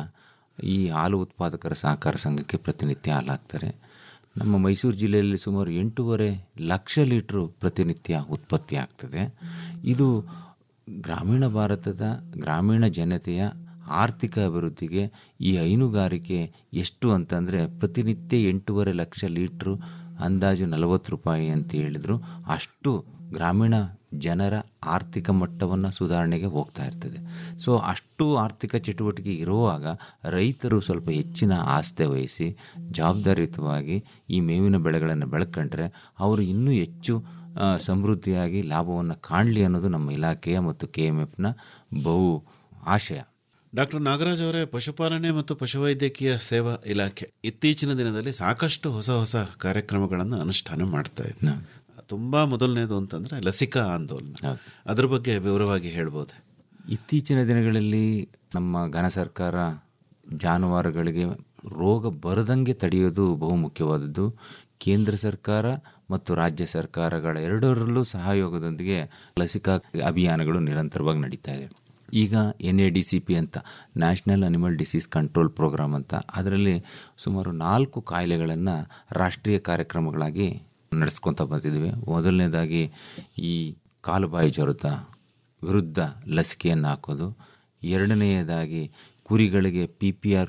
ಈ ಹಾಲು ಉತ್ಪಾದಕರ ಸಹಕಾರ ಸಂಘಕ್ಕೆ ಪ್ರತಿನಿತ್ಯ ಹಾಲು ಹಾಕ್ತಾರೆ ನಮ್ಮ ಮೈಸೂರು ಜಿಲ್ಲೆಯಲ್ಲಿ ಸುಮಾರು ಎಂಟೂವರೆ ಲಕ್ಷ ಲೀಟ್ರು ಪ್ರತಿನಿತ್ಯ ಉತ್ಪತ್ತಿ ಆಗ್ತದೆ ಇದು ಗ್ರಾಮೀಣ ಭಾರತದ ಗ್ರಾಮೀಣ ಜನತೆಯ ಆರ್ಥಿಕ ಅಭಿವೃದ್ಧಿಗೆ ಈ ಹೈನುಗಾರಿಕೆ ಎಷ್ಟು ಅಂತಂದರೆ ಪ್ರತಿನಿತ್ಯ ಎಂಟೂವರೆ ಲಕ್ಷ ಲೀಟ್ರು ಅಂದಾಜು ನಲವತ್ತು ರೂಪಾಯಿ ಅಂತ ಹೇಳಿದ್ರು ಅಷ್ಟು ಗ್ರಾಮೀಣ ಜನರ ಆರ್ಥಿಕ ಮಟ್ಟವನ್ನು ಸುಧಾರಣೆಗೆ ಹೋಗ್ತಾ ಇರ್ತದೆ ಸೊ ಅಷ್ಟು ಆರ್ಥಿಕ ಚಟುವಟಿಕೆ ಇರುವಾಗ ರೈತರು ಸ್ವಲ್ಪ ಹೆಚ್ಚಿನ ಆಸ್ಥೆ ವಹಿಸಿ ಜವಾಬ್ದಾರಿಯುತವಾಗಿ ಈ ಮೇವಿನ ಬೆಳೆಗಳನ್ನು ಬೆಳ್ಕೊಂಡ್ರೆ ಅವರು ಇನ್ನೂ ಹೆಚ್ಚು ಆ, ಸಮೃದ್ಧಿಯಾಗಿ ಲಾಭವನ್ನು ಕಾಣಲಿ ಅನ್ನೋದು ನಮ್ಮ ಇಲಾಖೆಯ ಮತ್ತು ಕೆ ಎಮ್ ಎಫ್ನ ಬಹು ಆಶಯ ಡಾಕ್ಟರ್ ನಾಗರಾಜ್ ಅವರೇ ಪಶುಪಾಲನೆ ಮತ್ತು ಪಶುವೈದ್ಯಕೀಯ ಸೇವಾ ಇಲಾಖೆ ಇತ್ತೀಚಿನ ದಿನದಲ್ಲಿ ಸಾಕಷ್ಟು ಹೊಸ ಹೊಸ ಕಾರ್ಯಕ್ರಮಗಳನ್ನು ಅನುಷ್ಠಾನ ಮಾಡ್ತಾ ಇದೆ ತುಂಬಾ ಮೊದಲನೇದು ಅಂತಂದ್ರೆ ಲಸಿಕಾ ಆಂದೋಲನ ಅದ್ರ ಬಗ್ಗೆ ವಿವರವಾಗಿ ಹೇಳ್ಬೋದು ಇತ್ತೀಚಿನ ದಿನಗಳಲ್ಲಿ ನಮ್ಮ ಘನ ಸರ್ಕಾರ ಜಾನುವಾರುಗಳಿಗೆ ರೋಗ ಬರದಂಗೆ ತಡೆಯೋದು ಬಹು ಮುಖ್ಯವಾದದ್ದು ಕೇಂದ್ರ ಸರ್ಕಾರ ಮತ್ತು ರಾಜ್ಯ ಸರ್ಕಾರಗಳ ಎರಡರಲ್ಲೂ ಸಹಯೋಗದೊಂದಿಗೆ ಲಸಿಕಾ ಅಭಿಯಾನಗಳು ನಿರಂತರವಾಗಿ ನಡೀತಾ ಇದೆ ಈಗ N A D C P ಅಂತ national animal disease control programme ಅಂತ ಅದರಲ್ಲಿ ಸುಮಾರು ನಾಲ್ಕು ಕಾಯಿಲೆಗಳನ್ನು ರಾಷ್ಟ್ರೀಯ ಕಾರ್ಯಕ್ರಮಗಳಾಗಿ ನಡೆಸ್ಕೊತ ಬಂದಿದ್ದೀವಿ ಮೊದಲನೇದಾಗಿ ಈ ಕಾಲುಬಾಯಿ ಜ್ವರದ ವಿರುದ್ಧ ಲಸಿಕೆಯನ್ನು ಹಾಕೋದು ಎರಡನೆಯದಾಗಿ ಕುರಿಗಳಿಗೆ ಪಿ ಪಿ ಆರ್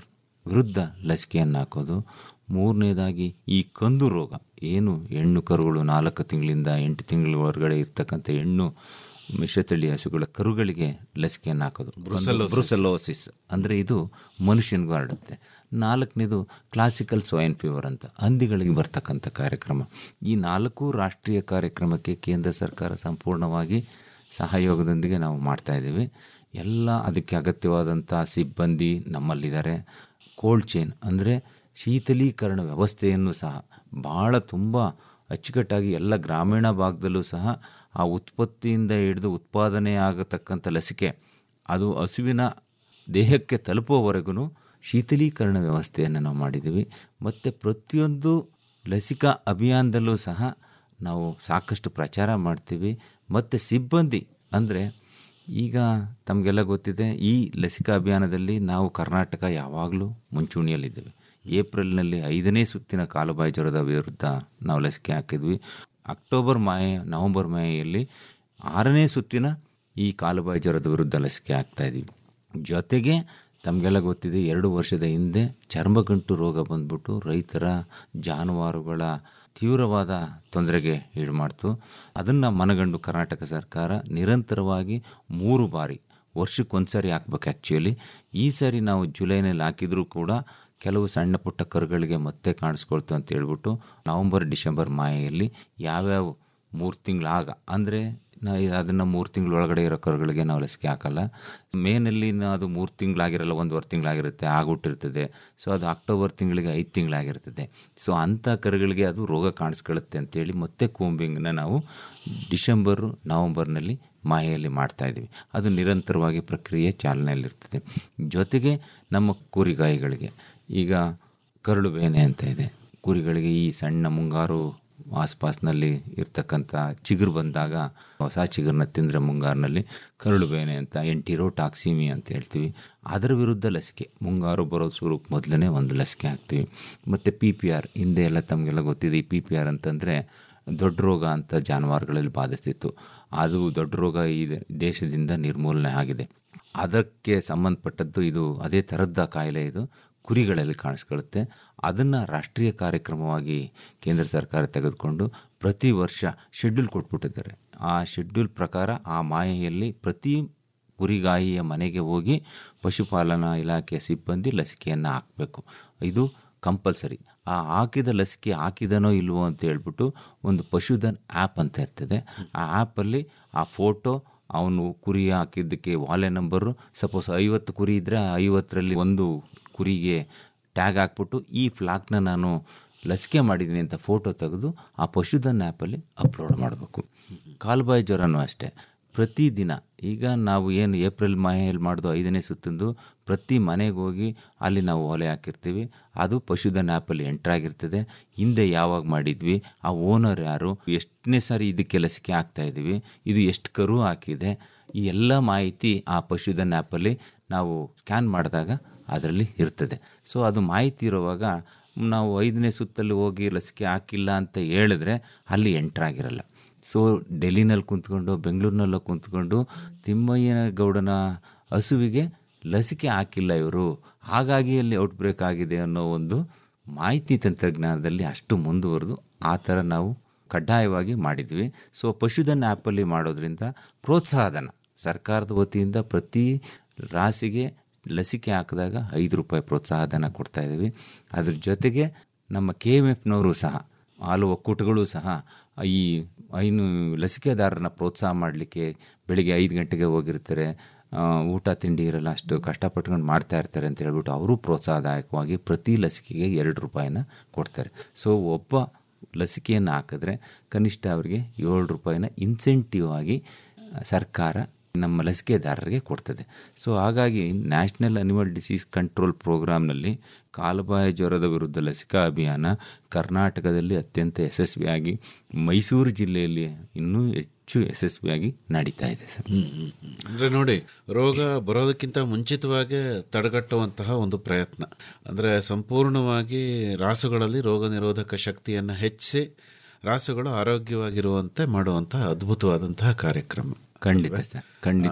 ವಿರುದ್ಧ ಲಸಿಕೆಯನ್ನು ಹಾಕೋದು ಮೂರನೇದಾಗಿ ಈ ಕಂದು ರೋಗ ಏನು ಹೆಣ್ಣು ಕರುಗಳು ನಾಲ್ಕು ತಿಂಗಳಿಂದ ಎಂಟು ತಿಂಗಳ ಹೊರಗಡೆ ಇರ್ತಕ್ಕಂಥ ಹೆಣ್ಣು ಮಿಶ್ರತಳಿ ಹಸುಗಳ ಕರುಗಳಿಗೆ ಲಸಿಕೆಯನ್ನು ಹಾಕೋದು Brucellosis. ಬ್ರುಸೆಲೋಸಿಸ್ ಅಂದರೆ ಇದು ಮನುಷ್ಯನಿಗೂ ಹರಡುತ್ತೆ ನಾಲ್ಕನೇದು ಕ್ಲಾಸಿಕಲ್ ಸ್ವೈನ್ ಫೀವರ್ ಅಂತ ಹಂದಿಗಳಿಗೆ ಬರ್ತಕ್ಕಂಥ ಕಾರ್ಯಕ್ರಮ ಈ ನಾಲ್ಕು ರಾಷ್ಟ್ರೀಯ ಕಾರ್ಯಕ್ರಮಕ್ಕೆ ಕೇಂದ್ರ ಸರ್ಕಾರ ಸಂಪೂರ್ಣವಾಗಿ ಸಹಯೋಗದೊಂದಿಗೆ ನಾವು ಮಾಡ್ತಾ ಇದ್ದೀವಿ ಎಲ್ಲ ಅದಕ್ಕೆ ಅಗತ್ಯವಾದಂಥ ಸಿಬ್ಬಂದಿ ನಮ್ಮಲ್ಲಿದ್ದಾರೆ ಕೋಲ್ಡ್ ಚೈನ್ ಅಂದರೆ ಶೀತಲೀಕರಣ ವ್ಯವಸ್ಥೆಯನ್ನು ಸಹ ಭಾಳ ತುಂಬ ಅಚ್ಚುಕಟ್ಟಾಗಿ ಎಲ್ಲ ಗ್ರಾಮೀಣ ಭಾಗದಲ್ಲೂ ಸಹ ಆ ಉತ್ಪತ್ತಿಯಿಂದ ಹಿಡಿದು ಉತ್ಪಾದನೆ ಆಗತಕ್ಕಂಥ ಲಸಿಕೆ ಅದು ಹಸುವಿನ ದೇಹಕ್ಕೆ ತಲುಪುವವರೆಗೂ ಶೀತಲೀಕರಣ ವ್ಯವಸ್ಥೆಯನ್ನು ನಾವು ಮಾಡಿದ್ದೀವಿ ಮತ್ತು ಪ್ರತಿಯೊಂದು ಲಸಿಕಾ ಅಭಿಯಾನದಲ್ಲೂ ಸಹ ನಾವು ಸಾಕಷ್ಟು ಪ್ರಚಾರ ಮಾಡ್ತೀವಿ ಮತ್ತು ಸಿಬ್ಬಂದಿ ಅಂದರೆ ಈಗ ತಮಗೆಲ್ಲ ಗೊತ್ತಿದೆ ಈ ಲಸಿಕಾ ಅಭಿಯಾನದಲ್ಲಿ ನಾವು ಕರ್ನಾಟಕ ಯಾವಾಗಲೂ ಮುಂಚೂಣಿಯಲ್ಲಿದ್ದೇವೆ ಏಪ್ರಿಲ್ನಲ್ಲಿ ಐದನೇ ಸುತ್ತಿನ ಕಾಲುಬಾಯಿ ಜ್ವರದ ವಿರುದ್ಧ ನಾವು ಲಸಿಕೆ ಹಾಕಿದ್ವಿ ಅಕ್ಟೋಬರ್ ಮಾಹೆ ನವೆಂಬರ್ ಮಾಹೆಯಲ್ಲಿ ಆರನೇ ಸುತ್ತಿನ ಈ ಕಾಲುಬಾಯಿ ಜ್ವರದ ವಿರುದ್ಧ ಲಸಿಕೆ ಹಾಕ್ತಾ ಇದ್ದೀವಿ ಜೊತೆಗೆ ತಮಗೆಲ್ಲ ಗೊತ್ತಿದೆ ಎರಡು ವರ್ಷದ ಹಿಂದೆ ಚರ್ಮಗಂಟು ರೋಗ ಬಂದ್ಬಿಟ್ಟು ರೈತರ ಜಾನುವಾರುಗಳ ತೀವ್ರವಾದ ತೊಂದರೆಗೆ ಈಡು ಮಾಡ್ತು ಅದನ್ನು ಮನಗಂಡು ಕರ್ನಾಟಕ ಸರ್ಕಾರ ನಿರಂತರವಾಗಿ ಮೂರು ಬಾರಿ ವರ್ಷಕ್ಕೊಂದ್ಸರಿ ಹಾಕ್ಬೇಕು ಆ್ಯಕ್ಚುಲಿ ಈ ಸಾರಿ ನಾವು ಜುಲೈನಲ್ಲಿ ಹಾಕಿದರೂ ಕೂಡ ಕೆಲವು ಸಣ್ಣ ಪುಟ್ಟ ಕರುಗಳಿಗೆ ಮತ್ತೆ ಕಾಣಿಸ್ಕೊಳ್ತು ಅಂತ ಹೇಳ್ಬಿಟ್ಟು ನವಂಬರ್ ಡಿಸೆಂಬರ್ ಮಾಹೆಯಲ್ಲಿ ಯಾವ್ಯಾವ ಮೂರು ತಿಂಗಳಾಗ ಅಂದರೆ ನಾ ಅದನ್ನು ಮೂರು ತಿಂಗಳ ಒಳಗಡೆ ಇರೋ ಕರುಗಳಿಗೆ ನಾವು ಲಸಿಕೆ ಹಾಕಲ್ಲ ಮೇನಲ್ಲಿ ಅದು ಮೂರು ತಿಂಗಳಾಗಿರಲ್ಲ ಒಂದುವರೆ ತಿಂಗಳಾಗಿರುತ್ತೆ ಆಗ್ಬಿಟ್ಟಿರ್ತದೆ ಸೊ ಅದು ಅಕ್ಟೋಬರ್ ತಿಂಗಳಿಗೆ ಐದು ತಿಂಗಳಾಗಿರ್ತದೆ ಸೊ ಅಂಥ ಕರುಗಳಿಗೆ ಅದು ರೋಗ ಕಾಣಿಸ್ಕೊಳ್ಳುತ್ತೆ ಅಂತೇಳಿ ಮತ್ತೆ ಕೂಂಬಿಂಗ್ನ ನಾವು ಡಿಸೆಂಬರು ನವಂಬರ್ನಲ್ಲಿ ಮಾಹೆಯಲ್ಲಿ ಮಾಡ್ತಾ ಇದ್ದೀವಿ ಅದು ನಿರಂತರವಾಗಿ ಪ್ರಕ್ರಿಯೆ ಚಾಲನೆಯಲ್ಲಿರ್ತದೆ ಜೊತೆಗೆ ನಮ್ಮ ಕುರಿಗಾಯಿಗಳಿಗೆ ಈಗ ಕರಳು ಬೇನೆ ಅಂತ ಇದೆ ಕುರಿಗಳಿಗೆ ಈ ಸಣ್ಣ ಮುಂಗಾರು ಆಸ್ಪಾಸ್ನಲ್ಲಿ ಇರ್ತಕ್ಕಂಥ ಚಿಗುರು ಬಂದಾಗ ಹೊಸ ಚಿಗುರನ್ನ ತಿಂದರೆ ಮುಂಗಾರಿನಲ್ಲಿ ಕರಳು ಬೇನೆ ಅಂತ ಎಂಟಿರೋ ಟಾಕ್ಸಿಮಿ ಅಂತ ಹೇಳ್ತೀವಿ ಅದರ ವಿರುದ್ಧ ಲಸಿಕೆ ಮುಂಗಾರು ಬರೋ ಸ್ವರೂಪ ಮೊದಲನೇ ಒಂದು ಲಸಿಕೆ ಹಾಕ್ತೀವಿ ಮತ್ತು ಪಿ ಪಿ ಆರ್ ಹಿಂದೆ ಎಲ್ಲ ತಮಗೆಲ್ಲ ಗೊತ್ತಿದೆ ಈ ಪಿ ಪಿ ಆರ್ ಅಂತಂದರೆ ದೊಡ್ಡ ರೋಗ ಅಂತ ಜಾನುವಾರುಗಳಲ್ಲಿ ಬಾಧಿಸ್ತಿತ್ತು ಅದು ದೊಡ್ಡ ರೋಗ ಈ ದೇಶದಿಂದ ನಿರ್ಮೂಲನೆ ಆಗಿದೆ ಅದಕ್ಕೆ ಸಂಬಂಧಪಟ್ಟದ್ದು ಇದು ಅದೇ ಥರದ ಕಾಯಿಲೆ ಇದು ಕುರಿಗಳಲ್ಲಿ ಕಾಣಿಸ್ಕೊಳ್ಳುತ್ತೆ ಅದನ್ನು ರಾಷ್ಟ್ರೀಯ ಕಾರ್ಯಕ್ರಮವಾಗಿ ಕೇಂದ್ರ ಸರ್ಕಾರ ತೆಗೆದುಕೊಂಡು ಪ್ರತಿ ವರ್ಷ ಶೆಡ್ಯೂಲ್ ಕೊಟ್ಬಿಟ್ಟಿದ್ದಾರೆ ಆ ಶೆಡ್ಯೂಲ್ ಪ್ರಕಾರ ಆ ಮಾಯೆಯಲ್ಲಿ ಪ್ರತಿ ಕುರಿಗಾಯಿಯ ಮನೆಗೆ ಹೋಗಿ ಪಶುಪಾಲನಾ ಇಲಾಖೆಯ ಸಿಬ್ಬಂದಿ ಲಸಿಕೆಯನ್ನು ಹಾಕಬೇಕು ಇದು ಕಂಪಲ್ಸರಿ ಆ ಹಾಕಿದ ಲಸಿಕೆ ಹಾಕಿದನೋ ಇಲ್ವೋ ಅಂತ ಹೇಳ್ಬಿಟ್ಟು ಒಂದು ಪಶುಧನ್ ಆ್ಯಪ್ ಅಂತ ಇರ್ತದೆ ಆ ಆ್ಯಪಲ್ಲಿ ಆ ಫೋಟೋ ಅವನು ಕುರಿ ಹಾಕಿದ್ದಕ್ಕೆ ವಾಲೆ ನಂಬರು ಸಪೋಸ್ ಐವತ್ತು ಕುರಿ ಇದ್ದರೆ ಆ ಐವತ್ತರಲ್ಲಿ ಒಂದು ಕುರಿಗೆ ಟ್ಯಾಗ್ ಹಾಕ್ಬಿಟ್ಟು ಈ ಫ್ಲಾಗ್ನ ನಾನು ಲಸಿಕೆ ಮಾಡಿದ್ದೀನಿ ಅಂತ ಫೋಟೋ ತೆಗೆದು ಆ ಪಶುಧನ್ ಆ್ಯಪಲ್ಲಿ ಅಪ್ಲೋಡ್ ಮಾಡಬೇಕು ಕಾಲ್ಬಾಯಿ ಜ್ವರನೂ ಅಷ್ಟೇ ಪ್ರತಿದಿನ ಈಗ ನಾವು ಏನು ಏಪ್ರಿಲ್ ಮಾಹೆಯಲ್ಲಿ ಮಾಡೋದು ಐದನೇ ಸುತ್ತಂದು ಪ್ರತಿ ಮನೆಗೆ ಹೋಗಿ ಅಲ್ಲಿ ನಾವು ಓಲೆ ಹಾಕಿರ್ತೀವಿ ಅದು ಪಶುಧನ್ ಆ್ಯಪಲ್ಲಿ ಎಂಟ್ರಾಗಿರ್ತದೆ ಹಿಂದೆ ಯಾವಾಗ ಮಾಡಿದ್ವಿ ಆ ಓನರ್ ಯಾರು ಎಷ್ಟನೇ ಸಾರಿ ಇದಕ್ಕೆ ಲಸಿಕೆ ಹಾಕ್ತಾ ಇದ್ದೀವಿ ಇದು ಎಷ್ಟು ಕರು ಹಾಕಿದೆ ಈ ಎಲ್ಲ ಮಾಹಿತಿ ಆ ಪಶುಧನ್ ಆ್ಯಪಲ್ಲಿ ನಾವು ಸ್ಕ್ಯಾನ್ ಮಾಡಿದಾಗ ಅದರಲ್ಲಿ ಇರ್ತದೆ ಸೊ ಅದು ಮಾಹಿತಿ ಇರುವಾಗ ನಾವು ಐದನೇ ಸುತ್ತಲ್ಲಿ ಹೋಗಿ ಲಸಿಕೆ ಹಾಕಿಲ್ಲ ಅಂತ ಹೇಳಿದ್ರೆ ಅಲ್ಲಿ ಎಂಟ್ರಾಗಿರಲ್ಲ ಸೊ ಡೆಲ್ಲಿನಲ್ಲಿ ಕುಂತ್ಕೊಂಡು ಬೆಂಗಳೂರಿನಲ್ಲೋ ಕುಂತ್ಕೊಂಡು ತಿಮ್ಮಯ್ಯನ ಗೌಡನ ಹಸುವಿಗೆ ಲಸಿಕೆ ಹಾಕಿಲ್ಲ ಇವರು ಹಾಗಾಗಿ ಅಲ್ಲಿ ಔಟ್ಬ್ರೇಕ್ ಆಗಿದೆ ಅನ್ನೋ ಒಂದು ಮಾಹಿತಿ ತಂತ್ರಜ್ಞಾನದಲ್ಲಿ ಅಷ್ಟು ಮುಂದುವರೆದು ಆ ಥರ ನಾವು ಕಡ್ಡಾಯವಾಗಿ ಮಾಡಿದ್ವಿ ಸೊ ಪಶುಧನ್ ಆ್ಯಪಲ್ಲಿ ಮಾಡೋದ್ರಿಂದ ಪ್ರೋತ್ಸಾಹಧನ ಸರ್ಕಾರದ ವತಿಯಿಂದ ಪ್ರತಿ ರಾಸಿಗೆ ಲಸಿಕೆ ಹಾಕಿದಾಗ ಐದು ರೂಪಾಯಿ ಪ್ರೋತ್ಸಾಹಧನ ಕೊಡ್ತಾ ಇದ್ದೀವಿ ಅದ್ರ ಜೊತೆಗೆ ನಮ್ಮ ಕೆ ಎಮ್ ಎಫ್ನವರು ಸಹ ಹಾಲು ಒಕ್ಕೂಟಗಳು ಸಹ ಈ ಐನು ಲಸಿಕೆದಾರರನ್ನ ಪ್ರೋತ್ಸಾಹ ಮಾಡಲಿಕ್ಕೆ ಬೆಳಿಗ್ಗೆ ಐದು ಗಂಟೆಗೆ ಹೋಗಿರ್ತಾರೆ ಆ, ಊಟ ತಿಂಡಿ ಇರಲ್ಲ ಅಷ್ಟು ಕಷ್ಟಪಟ್ಕೊಂಡು ಮಾಡ್ತಾ ಇರ್ತಾರೆ ಅಂತ ಹೇಳ್ಬಿಟ್ಟು ಅವರು ಪ್ರೋತ್ಸಾಹದಾಯಕವಾಗಿ ಪ್ರತಿ ಲಸಿಕೆಗೆ ಎರಡು ರೂಪಾಯಿನ ಕೊಡ್ತಾರೆ ಸೊ ಒಬ್ಬ ಲಸಿಕೆಯನ್ನು ಹಾಕಿದ್ರೆ ಕನಿಷ್ಠ ಅವರಿಗೆ ಏಳು ರೂಪಾಯಿನ ಇನ್ಸೆಂಟಿವ್ ಆಗಿ ಸರ್ಕಾರ ನಮ್ಮ ಲಸಿಕೆದಾರರಿಗೆ ಕೊಡ್ತದೆ ಸೊ ಹಾಗಾಗಿ ನ್ಯಾಷನಲ್ ಅನಿಮಲ್ ಡಿಸೀಸ್ ಕಂಟ್ರೋಲ್ ಪ್ರೋಗ್ರಾಮ್ನಲ್ಲಿ ಕಾಲುಬಾಯಿ ಜ್ವರದ ವಿರುದ್ಧ ಲಸಿಕಾ ಅಭಿಯಾನ ಕರ್ನಾಟಕದಲ್ಲಿ ಅತ್ಯಂತ ಯಶಸ್ವಿಯಾಗಿ ಮೈಸೂರು ಜಿಲ್ಲೆಯಲ್ಲಿ ಇನ್ನೂ ಹೆಚ್ಚು ಯಶಸ್ವಿಯಾಗಿ ನಡೀತಾ ಇದೆ ಸರ್ ಅಂದ್ರೆ ನೋಡಿ ರೋಗ ಬರೋದಕ್ಕಿಂತ ಮುಂಚಿತವಾಗಿ ತಡೆಗಟ್ಟುವಂತಹ ಒಂದು ಪ್ರಯತ್ನ ಅಂದ್ರೆ ಸಂಪೂರ್ಣವಾಗಿ ರಾಸುಗಳಲ್ಲಿ ರೋಗ ನಿರೋಧಕ ಶಕ್ತಿಯನ್ನು ಹೆಚ್ಚಿಸಿ ರಾಸುಗಳು ಆರೋಗ್ಯವಾಗಿರುವಂತೆ ಮಾಡುವಂತಹ ಅದ್ಭುತವಾದಂತಹ ಕಾರ್ಯಕ್ರಮ ಖಂಡಿತ ಸರ್ ಖಂಡಿತ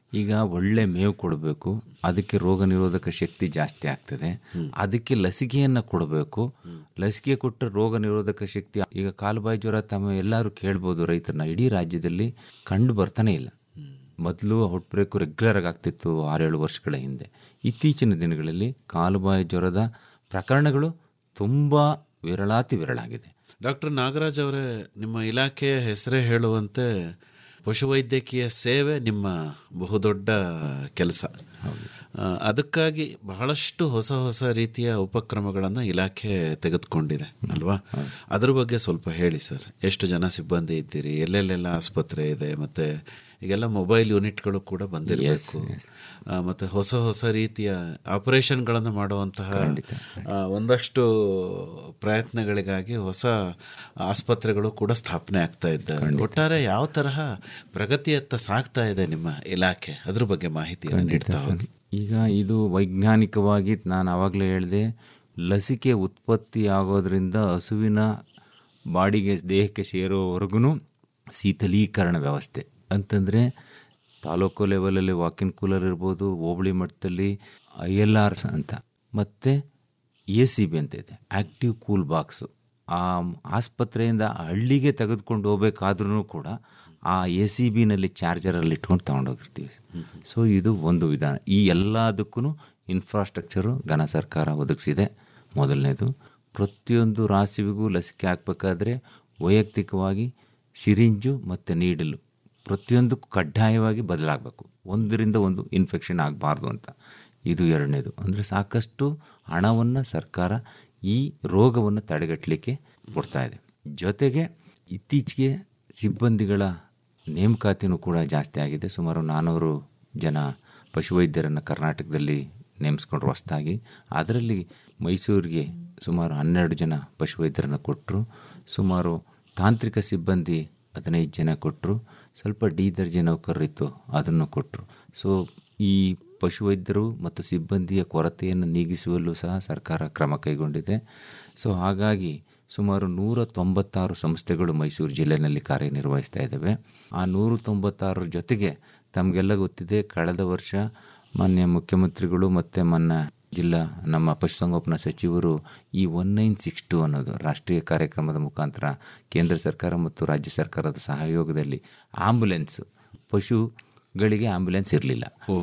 ಈಗ ಒಳ್ಳೆ ಮೇವು ಕೊಡಬೇಕು ಅದಕ್ಕೆ ರೋಗ ನಿರೋಧಕ ಶಕ್ತಿ ಜಾಸ್ತಿ ಆಗ್ತದೆ ಅದಕ್ಕೆ ಲಸಿಕೆಯನ್ನು ಕೊಡಬೇಕು ಲಸಿಕೆ ಕೊಟ್ಟರೆ ರೋಗ ನಿರೋಧಕ ಶಕ್ತಿ ಈಗ ಕಾಲುಬಾಯಿ ಜ್ವರ ತಮ್ಮ ಎಲ್ಲರೂ ಕೇಳ್ಬೋದು ರೈತರನ್ನ ಇಡೀ ರಾಜ್ಯದಲ್ಲಿ ಕಂಡು ಬರ್ತಾನೆ ಇಲ್ಲ ಮೊದಲು ಔಟ್ಬ್ರೇಕು ರೆಗ್ಯುಲರ್ ಆಗಿ ಆಗ್ತಿತ್ತು ಆರೇಳು ವರ್ಷಗಳ ಹಿಂದೆ ಇತ್ತೀಚಿನ ದಿನಗಳಲ್ಲಿ ಕಾಲುಬಾಯಿ ಜ್ವರದ ಪ್ರಕರಣಗಳು ತುಂಬ ವಿರಳಾತಿ ವಿರಳಾಗಿದೆ ಡಾಕ್ಟರ್ ನಾಗರಾಜ್ ಅವರೇ ನಿಮ್ಮ ಇಲಾಖೆಯ ಹೆಸರೇ ಹೇಳುವಂತೆ ಪಶುವೈದ್ಯಕೀಯ ಸೇವೆ ನಿಮ್ಮ ಬಹುದೊಡ್ಡ ಕೆಲಸ ಆ, ಅದಕ್ಕಾಗಿ ಬಹಳಷ್ಟು ಹೊಸ ಹೊಸ ರೀತಿಯ ಉಪಕ್ರಮಗಳನ್ನು ಇಲಾಖೆ ತೆಗೆದುಕೊಂಡಿದೆ ಅಲ್ವಾ ಅದ್ರ ಬಗ್ಗೆ ಸ್ವಲ್ಪ ಹೇಳಿ ಸರ್ ಎಷ್ಟು ಜನ ಸಿಬ್ಬಂದಿ ಇದ್ದೀರಿ ಎಲ್ಲೆಲ್ಲೆಲ್ಲ ಆಸ್ಪತ್ರೆ ಇದೆ ಮತ್ತೆ ಈಗೆಲ್ಲ ಮೊಬೈಲ್ ಯೂನಿಟ್ಗಳು ಕೂಡ ಬಂದಿರಬೇಕು ಆ, ಮತ್ತೆ ಹೊಸ ಹೊಸ ರೀತಿಯ ಆಪರೇಷನ್ಗಳನ್ನು ಮಾಡುವಂತಹ ಆ, ಒಂದಷ್ಟು ಪ್ರಯತ್ನಗಳಿಗಾಗಿ ಹೊಸ ಆಸ್ಪತ್ರೆಗಳು ಕೂಡ ಸ್ಥಾಪನೆ ಆಗ್ತಾ ಇದ್ದಾವೆ ಒಟ್ಟಾರೆ ಯಾವ ತರಹ ಪ್ರಗತಿಯತ್ತ ಸಾಗ್ತಾ ಇದೆ ನಿಮ್ಮ ಇಲಾಖೆ ಅದ್ರ ಬಗ್ಗೆ ಮಾಹಿತಿಯನ್ನು ನೀಡ್ತಾ ಹೋಗಿ ಈಗ ಇದು ವೈಜ್ಞಾನಿಕವಾಗಿ ನಾನು ಆವಾಗಲೇ ಹೇಳಿದೆ ಲಸಿಕೆ ಉತ್ಪತ್ತಿ ಆಗೋದ್ರಿಂದ ಹಸುವಿನ ಬಾಡಿಗೆ ದೇಹಕ್ಕೆ ಸೇರೋವರೆಗೂ ಶೀತಲೀಕರಣ ವ್ಯವಸ್ಥೆ ಅಂತಂದರೆ ತಾಲೂಕು ಲೆವೆಲಲ್ಲಿ ವಾಕಿನ್ ಕೂಲರ್ ಇರ್ಬೋದು ಹೋಬಳಿ ಮಟ್ಟದಲ್ಲಿ ಐ ಎಲ್ ಆರ್ಸ್ ಅಂತ ಮತ್ತು ಎ ಸಿ ಬಿ ಅಂತ ಇದೆ ಆ್ಯಕ್ಟಿವ್ ಕೂಲ್ ಬಾಕ್ಸು ಆ ಆಸ್ಪತ್ರೆಯಿಂದ ಹಳ್ಳಿಗೆ ತೆಗೆದುಕೊಂಡು ಹೋಗ್ಬೇಕಾದ್ರೂ ಕೂಡ ಆ ಎ ಸಿ ಬಿನಲ್ಲಿ ಚಾರ್ಜರಲ್ಲಿ ಇಟ್ಕೊಂಡು ತೊಗೊಂಡೋಗಿರ್ತೀವಿ ಸೊ ಇದು ಒಂದು ವಿಧಾನ ಈ ಎಲ್ಲದಕ್ಕೂ ಇನ್ಫ್ರಾಸ್ಟ್ರಕ್ಚರು ಘನ ಸರ್ಕಾರ ಒದಗಿಸಿದೆ ಮೊದಲನೇದು ಪ್ರತಿಯೊಂದು ರಾಸುವಿಗೂ ಲಸಿಕೆ ಹಾಕಬೇಕಾದ್ರೆ ವೈಯಕ್ತಿಕವಾಗಿ ಸಿರಿಂಜು ಮತ್ತು ನೀಡಲು ಪ್ರತಿಯೊಂದಕ್ಕೂ ಕಡ್ಡಾಯವಾಗಿ ಬದಲಾಗಬೇಕು ಒಂದರಿಂದ ಒಂದು ಇನ್ಫೆಕ್ಷನ್ ಆಗಬಾರ್ದು ಅಂತ ಇದು ಎರಡನೇದು ಅಂದರೆ ಸಾಕಷ್ಟು ಹಣವನ್ನು ಸರ್ಕಾರ ಈ ರೋಗವನ್ನು ತಡೆಗಟ್ಟಲಿಕ್ಕೆ ಕೊಡ್ತಾ ಇದೆ ಜೊತೆಗೆ ಇತ್ತೀಚೆಗೆ ಸಿಬ್ಬಂದಿಗಳ ನೇಮಕಾತಿನೂ ಕೂಡ ಜಾಸ್ತಿ ಆಗಿದೆ ಸುಮಾರು ನಾನ್ನೂರು ಜನ ಪಶುವೈದ್ಯರನ್ನು ಕರ್ನಾಟಕದಲ್ಲಿ ನೇಮಿಸ್ಕೊಂಡ್ರು ಹೊಸ್ದಾಗಿ ಅದರಲ್ಲಿ ಮೈಸೂರಿಗೆ ಸುಮಾರು ಹನ್ನೆರಡು ಜನ ಪಶುವೈದ್ಯರನ್ನು ಕೊಟ್ಟರು ಸುಮಾರು ತಾಂತ್ರಿಕ ಸಿಬ್ಬಂದಿ ಹದಿನೈದು ಜನ ಕೊಟ್ಟರು ಸ್ವಲ್ಪ ಡಿ ದರ್ಜೆ ನೌಕರರಿತ್ತು ಅದನ್ನು ಕೊಟ್ಟರು ಸೊ ಈ ಪಶುವೈದ್ಯರು ಮತ್ತು ಸಿಬ್ಬಂದಿಯ ಕೊರತೆಯನ್ನು ನೀಗಿಸುವಲ್ಲೂ ಸಹ ಸರ್ಕಾರ ಕ್ರಮ ಕೈಗೊಂಡಿದೆ ಸೊ ಹಾಗಾಗಿ ಸುಮಾರು ನೂರ ತೊಂಬತ್ತಾರು ಸಂಸ್ಥೆಗಳು ಮೈಸೂರು ಜಿಲ್ಲೆಯಲ್ಲಿ ಕಾರ್ಯನಿರ್ವಹಿಸ್ತಾ ಇದ್ದಾವೆ ಆ ನೂರ ತೊಂಬತ್ತಾರರ ಜೊತೆಗೆ ತಮಗೆಲ್ಲ ಗೊತ್ತಿದೆ ಕಳೆದ ವರ್ಷ ಮಾನ್ಯ ಮುಖ್ಯಮಂತ್ರಿಗಳು ಮತ್ತು ಮನ್ನ ಜಿಲ್ಲಾ ನಮ್ಮ ಪಶುಸಂಗೋಪನಾ ಸಚಿವರು ಈ ಒನ್ ನೈನ್ ಸಿಕ್ಸ್ ಟು ಅನ್ನೋದು ರಾಷ್ಟ್ರೀಯ ಕಾರ್ಯಕ್ರಮದ ಮುಖಾಂತರ ಕೇಂದ್ರ ಸರ್ಕಾರ ಮತ್ತು ರಾಜ್ಯ ಸರ್ಕಾರದ ಸಹಯೋಗದಲ್ಲಿ ಆಂಬುಲೆನ್ಸ್ ಪಶುಗಳಿಗೆ ಆಂಬುಲೆನ್ಸ್ ಇರಲಿಲ್ಲ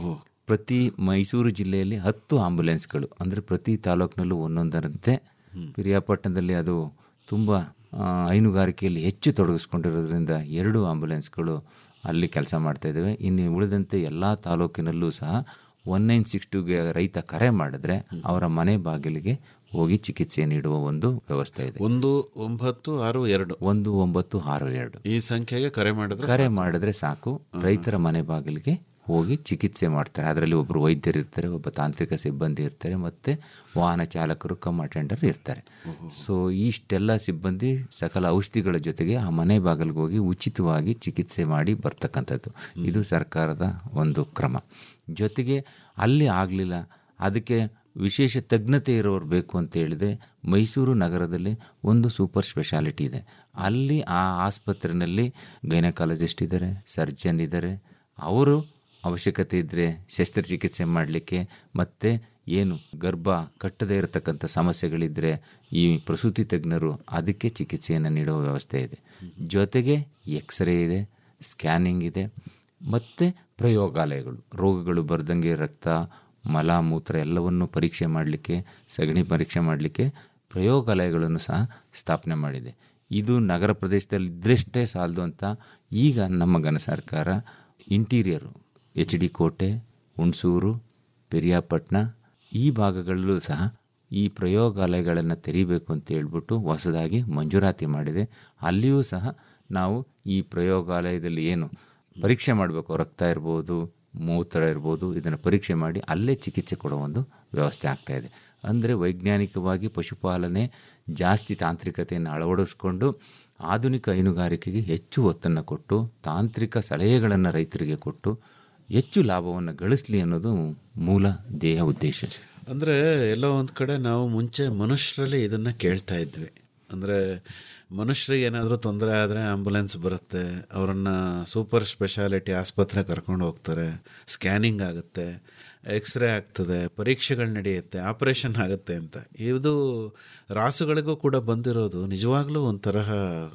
ಪ್ರತಿ ಮೈಸೂರು ಜಿಲ್ಲೆಯಲ್ಲಿ ಹತ್ತು ಆಂಬುಲೆನ್ಸ್ಗಳು ಅಂದರೆ ಪ್ರತಿ ತಾಲೂಕಿನಲ್ಲೂ ಒಂದೊಂದರಂತೆ ಪಿರಿಯಾಪಟ್ಟಣದಲ್ಲಿ ಅದು ತುಂಬ ಆ, ಹೈನುಗಾರಿಕೆಯಲ್ಲಿ ಹೆಚ್ಚು ತೊಡಗಿಸ್ಕೊಂಡಿರೋದ್ರಿಂದ ಎರಡು ಆಂಬುಲೆನ್ಸ್ಗಳು ಅಲ್ಲಿ ಕೆಲಸ ಮಾಡ್ತಾ ಇದ್ದಾವೆ ಇನ್ನು ಉಳಿದಂತೆ ಎಲ್ಲ ತಾಲೂಕಿನಲ್ಲೂ ಸಹ ಒನ್ ನೈನ್ ಸಿಕ್ಸ್ ಟುಗೆ ರೈತ ಕರೆ ಮಾಡಿದ್ರೆ ಅವರ ಮನೆ ಬಾಗಿಲಿಗೆ ಹೋಗಿ ಚಿಕಿತ್ಸೆ ನೀಡುವ ಒಂದು ವ್ಯವಸ್ಥೆ ಇದೆ ಒಂದು ಒಂಬತ್ತು ಆರು ಎರಡು ಒಂದು ಒಂಬತ್ತು ಆರು ಎರಡು ಈ ಸಂಖ್ಯೆಗೆ ಕರೆ ಮಾಡಿದ್ರೆ ಕರೆ ಮಾಡಿದ್ರೆ ಸಾಕು ರೈತರ ಮನೆ ಬಾಗಿಲಿಗೆ ಹೋಗಿ ಚಿಕಿತ್ಸೆ ಮಾಡ್ತಾರೆ ಅದರಲ್ಲಿ ಒಬ್ಬರು ವೈದ್ಯರು ಇರ್ತಾರೆ ಒಬ್ಬ ತಾಂತ್ರಿಕ ಸಿಬ್ಬಂದಿ ಇರ್ತಾರೆ ಮತ್ತು ವಾಹನ ಚಾಲಕರು ಕಮ್ ಅಟೆಂಡರ್ ಇರ್ತಾರೆ ಸೊ ಇಷ್ಟೆಲ್ಲ ಸಿಬ್ಬಂದಿ ಸಕಲ ಔಷಧಿಗಳ ಜೊತೆಗೆ ಆ ಮನೆ ಬಾಗಿಲಿಗೆ ಹೋಗಿ ಉಚಿತವಾಗಿ ಚಿಕಿತ್ಸೆ ಮಾಡಿ ಬರ್ತಕ್ಕಂಥದ್ದು ಇದು ಸರ್ಕಾರದ ಒಂದು ಕ್ರಮ ಜೊತೆಗೆ ಅಲ್ಲಿ ಆಗಲಿಲ್ಲ ಅದಕ್ಕೆ ವಿಶೇಷ ತಜ್ಞತೆ ಇರೋರು ಬೇಕು ಅಂತ ಹೇಳಿದರೆ ಮೈಸೂರು ನಗರದಲ್ಲಿ ಒಂದು ಸೂಪರ್ ಸ್ಪೆಷಾಲಿಟಿ ಇದೆ ಅಲ್ಲಿ ಆ ಆಸ್ಪತ್ರೆಯಲ್ಲಿ ಗೈನಕಾಲಜಿಸ್ಟ್ ಇದ್ದಾರೆ ಸರ್ಜನ್ ಇದ್ದಾರೆ ಅವರು ಅವಶ್ಯಕತೆ ಇದ್ದರೆ ಶಸ್ತ್ರಚಿಕಿತ್ಸೆ ಮಾಡಲಿಕ್ಕೆ ಮತ್ತು ಏನು ಗರ್ಭ ಕಟ್ಟದೇ ಇರತಕ್ಕಂಥ ಸಮಸ್ಯೆಗಳಿದ್ದರೆ ಈ ಪ್ರಸೂತಿ ತಜ್ಞರು ಅದಕ್ಕೆ ಚಿಕಿತ್ಸೆಯನ್ನು ನೀಡುವ ವ್ಯವಸ್ಥೆ ಇದೆ ಜೊತೆಗೆ ಎಕ್ಸ್ರೇ ಇದೆ ಸ್ಕ್ಯಾನಿಂಗ್ ಇದೆ ಮತ್ತು ಪ್ರಯೋಗಾಲಯಗಳು ರೋಗಗಳು ಬರ್ದಂಗೆ ರಕ್ತ ಮಲ ಮೂತ್ರ ಎಲ್ಲವನ್ನು ಪರೀಕ್ಷೆ ಮಾಡಲಿಕ್ಕೆ ಸಗಣಿ ಪರೀಕ್ಷೆ ಮಾಡಲಿಕ್ಕೆ ಪ್ರಯೋಗಾಲಯಗಳನ್ನು ಸಹ ಸ್ಥಾಪನೆ ಮಾಡಿದೆ ಇದು ನಗರ ಪ್ರದೇಶದಲ್ಲಿ ಇದ್ರಷ್ಟೇ ಸಾಲದು ಅಂತ ಈಗ ನಮ್ಮ ಘನ ಸರ್ಕಾರ ಇಂಟೀರಿಯರು ಎಚ್ ಡಿ ಕೋಟೆ ಹುಣಸೂರು ಪೆರಿಯಾಪಟ್ಟಣ ಈ ಭಾಗಗಳಲ್ಲೂ ಸಹ ಈ ಪ್ರಯೋಗಾಲಯಗಳನ್ನು ತೆರೀಬೇಕು ಅಂತ ಹೇಳ್ಬಿಟ್ಟು ಹೊಸದಾಗಿ ಮಂಜೂರಾತಿ ಮಾಡಿದೆ ಅಲ್ಲಿಯೂ ಸಹ ನಾವು ಈ ಪ್ರಯೋಗಾಲಯದಲ್ಲಿ ಏನು ಪರೀಕ್ಷೆ ಮಾಡಬೇಕು ರಕ್ತ ಇರ್ಬೋದು ಮೂತ್ರ ಇರ್ಬೋದು ಇದನ್ನು ಪರೀಕ್ಷೆ ಮಾಡಿ ಅಲ್ಲೇ ಚಿಕಿತ್ಸೆ ಕೊಡೋ ಒಂದು ವ್ಯವಸ್ಥೆ ಆಗ್ತಾ ಇದೆ ಅಂದರೆ ವೈಜ್ಞಾನಿಕವಾಗಿ ಪಶುಪಾಲನೆ ಜಾಸ್ತಿ ತಾಂತ್ರಿಕತೆಯನ್ನು ಅಳವಡಿಸ್ಕೊಂಡು ಆಧುನಿಕ ಹೈನುಗಾರಿಕೆಗೆ ಹೆಚ್ಚು ಒತ್ತನ್ನು ಕೊಟ್ಟು ತಾಂತ್ರಿಕ ಸಲಹೆಗಳನ್ನು ರೈತರಿಗೆ ಕೊಟ್ಟು ಹೆಚ್ಚು ಲಾಭವನ್ನು ಗಳಿಸಲಿ ಅನ್ನೋದು ಮೂಲ ದೇಹ ಉದ್ದೇಶ ಅಂದ್ರೆ ಎಲ್ಲೋ ಒಂದ್ ಕಡೆ ನಾವು ಮುಂಚೆ ಮನುಷ್ಯರಲ್ಲಿ ಇದನ್ನ ಕೇಳ್ತಾ ಇದ್ವಿ ಅಂದರೆ ಮನುಷ್ಯರಿಗೆ ಏನಾದರೂ ತೊಂದರೆ ಆದರೆ ಆಂಬುಲೆನ್ಸ್ ಬರುತ್ತೆ ಅವರನ್ನು ಸೂಪರ್ ಸ್ಪೆಷಾಲಿಟಿ ಆಸ್ಪತ್ರೆ ಕರ್ಕೊಂಡು ಹೋಗ್ತಾರೆ ಸ್ಕ್ಯಾನಿಂಗ್ ಆಗುತ್ತೆ ಎಕ್ಸ್ರೇ ಆಗ್ತದೆ ಪರೀಕ್ಷೆಗಳು ನಡೆಯುತ್ತೆ ಆಪರೇಷನ್ ಆಗುತ್ತೆ ಅಂತ ಇದು ರಾಸುಗಳಿಗೂ ಕೂಡ ಬಂದಿರೋದು ನಿಜವಾಗ್ಲೂ ಒಂಥರಹ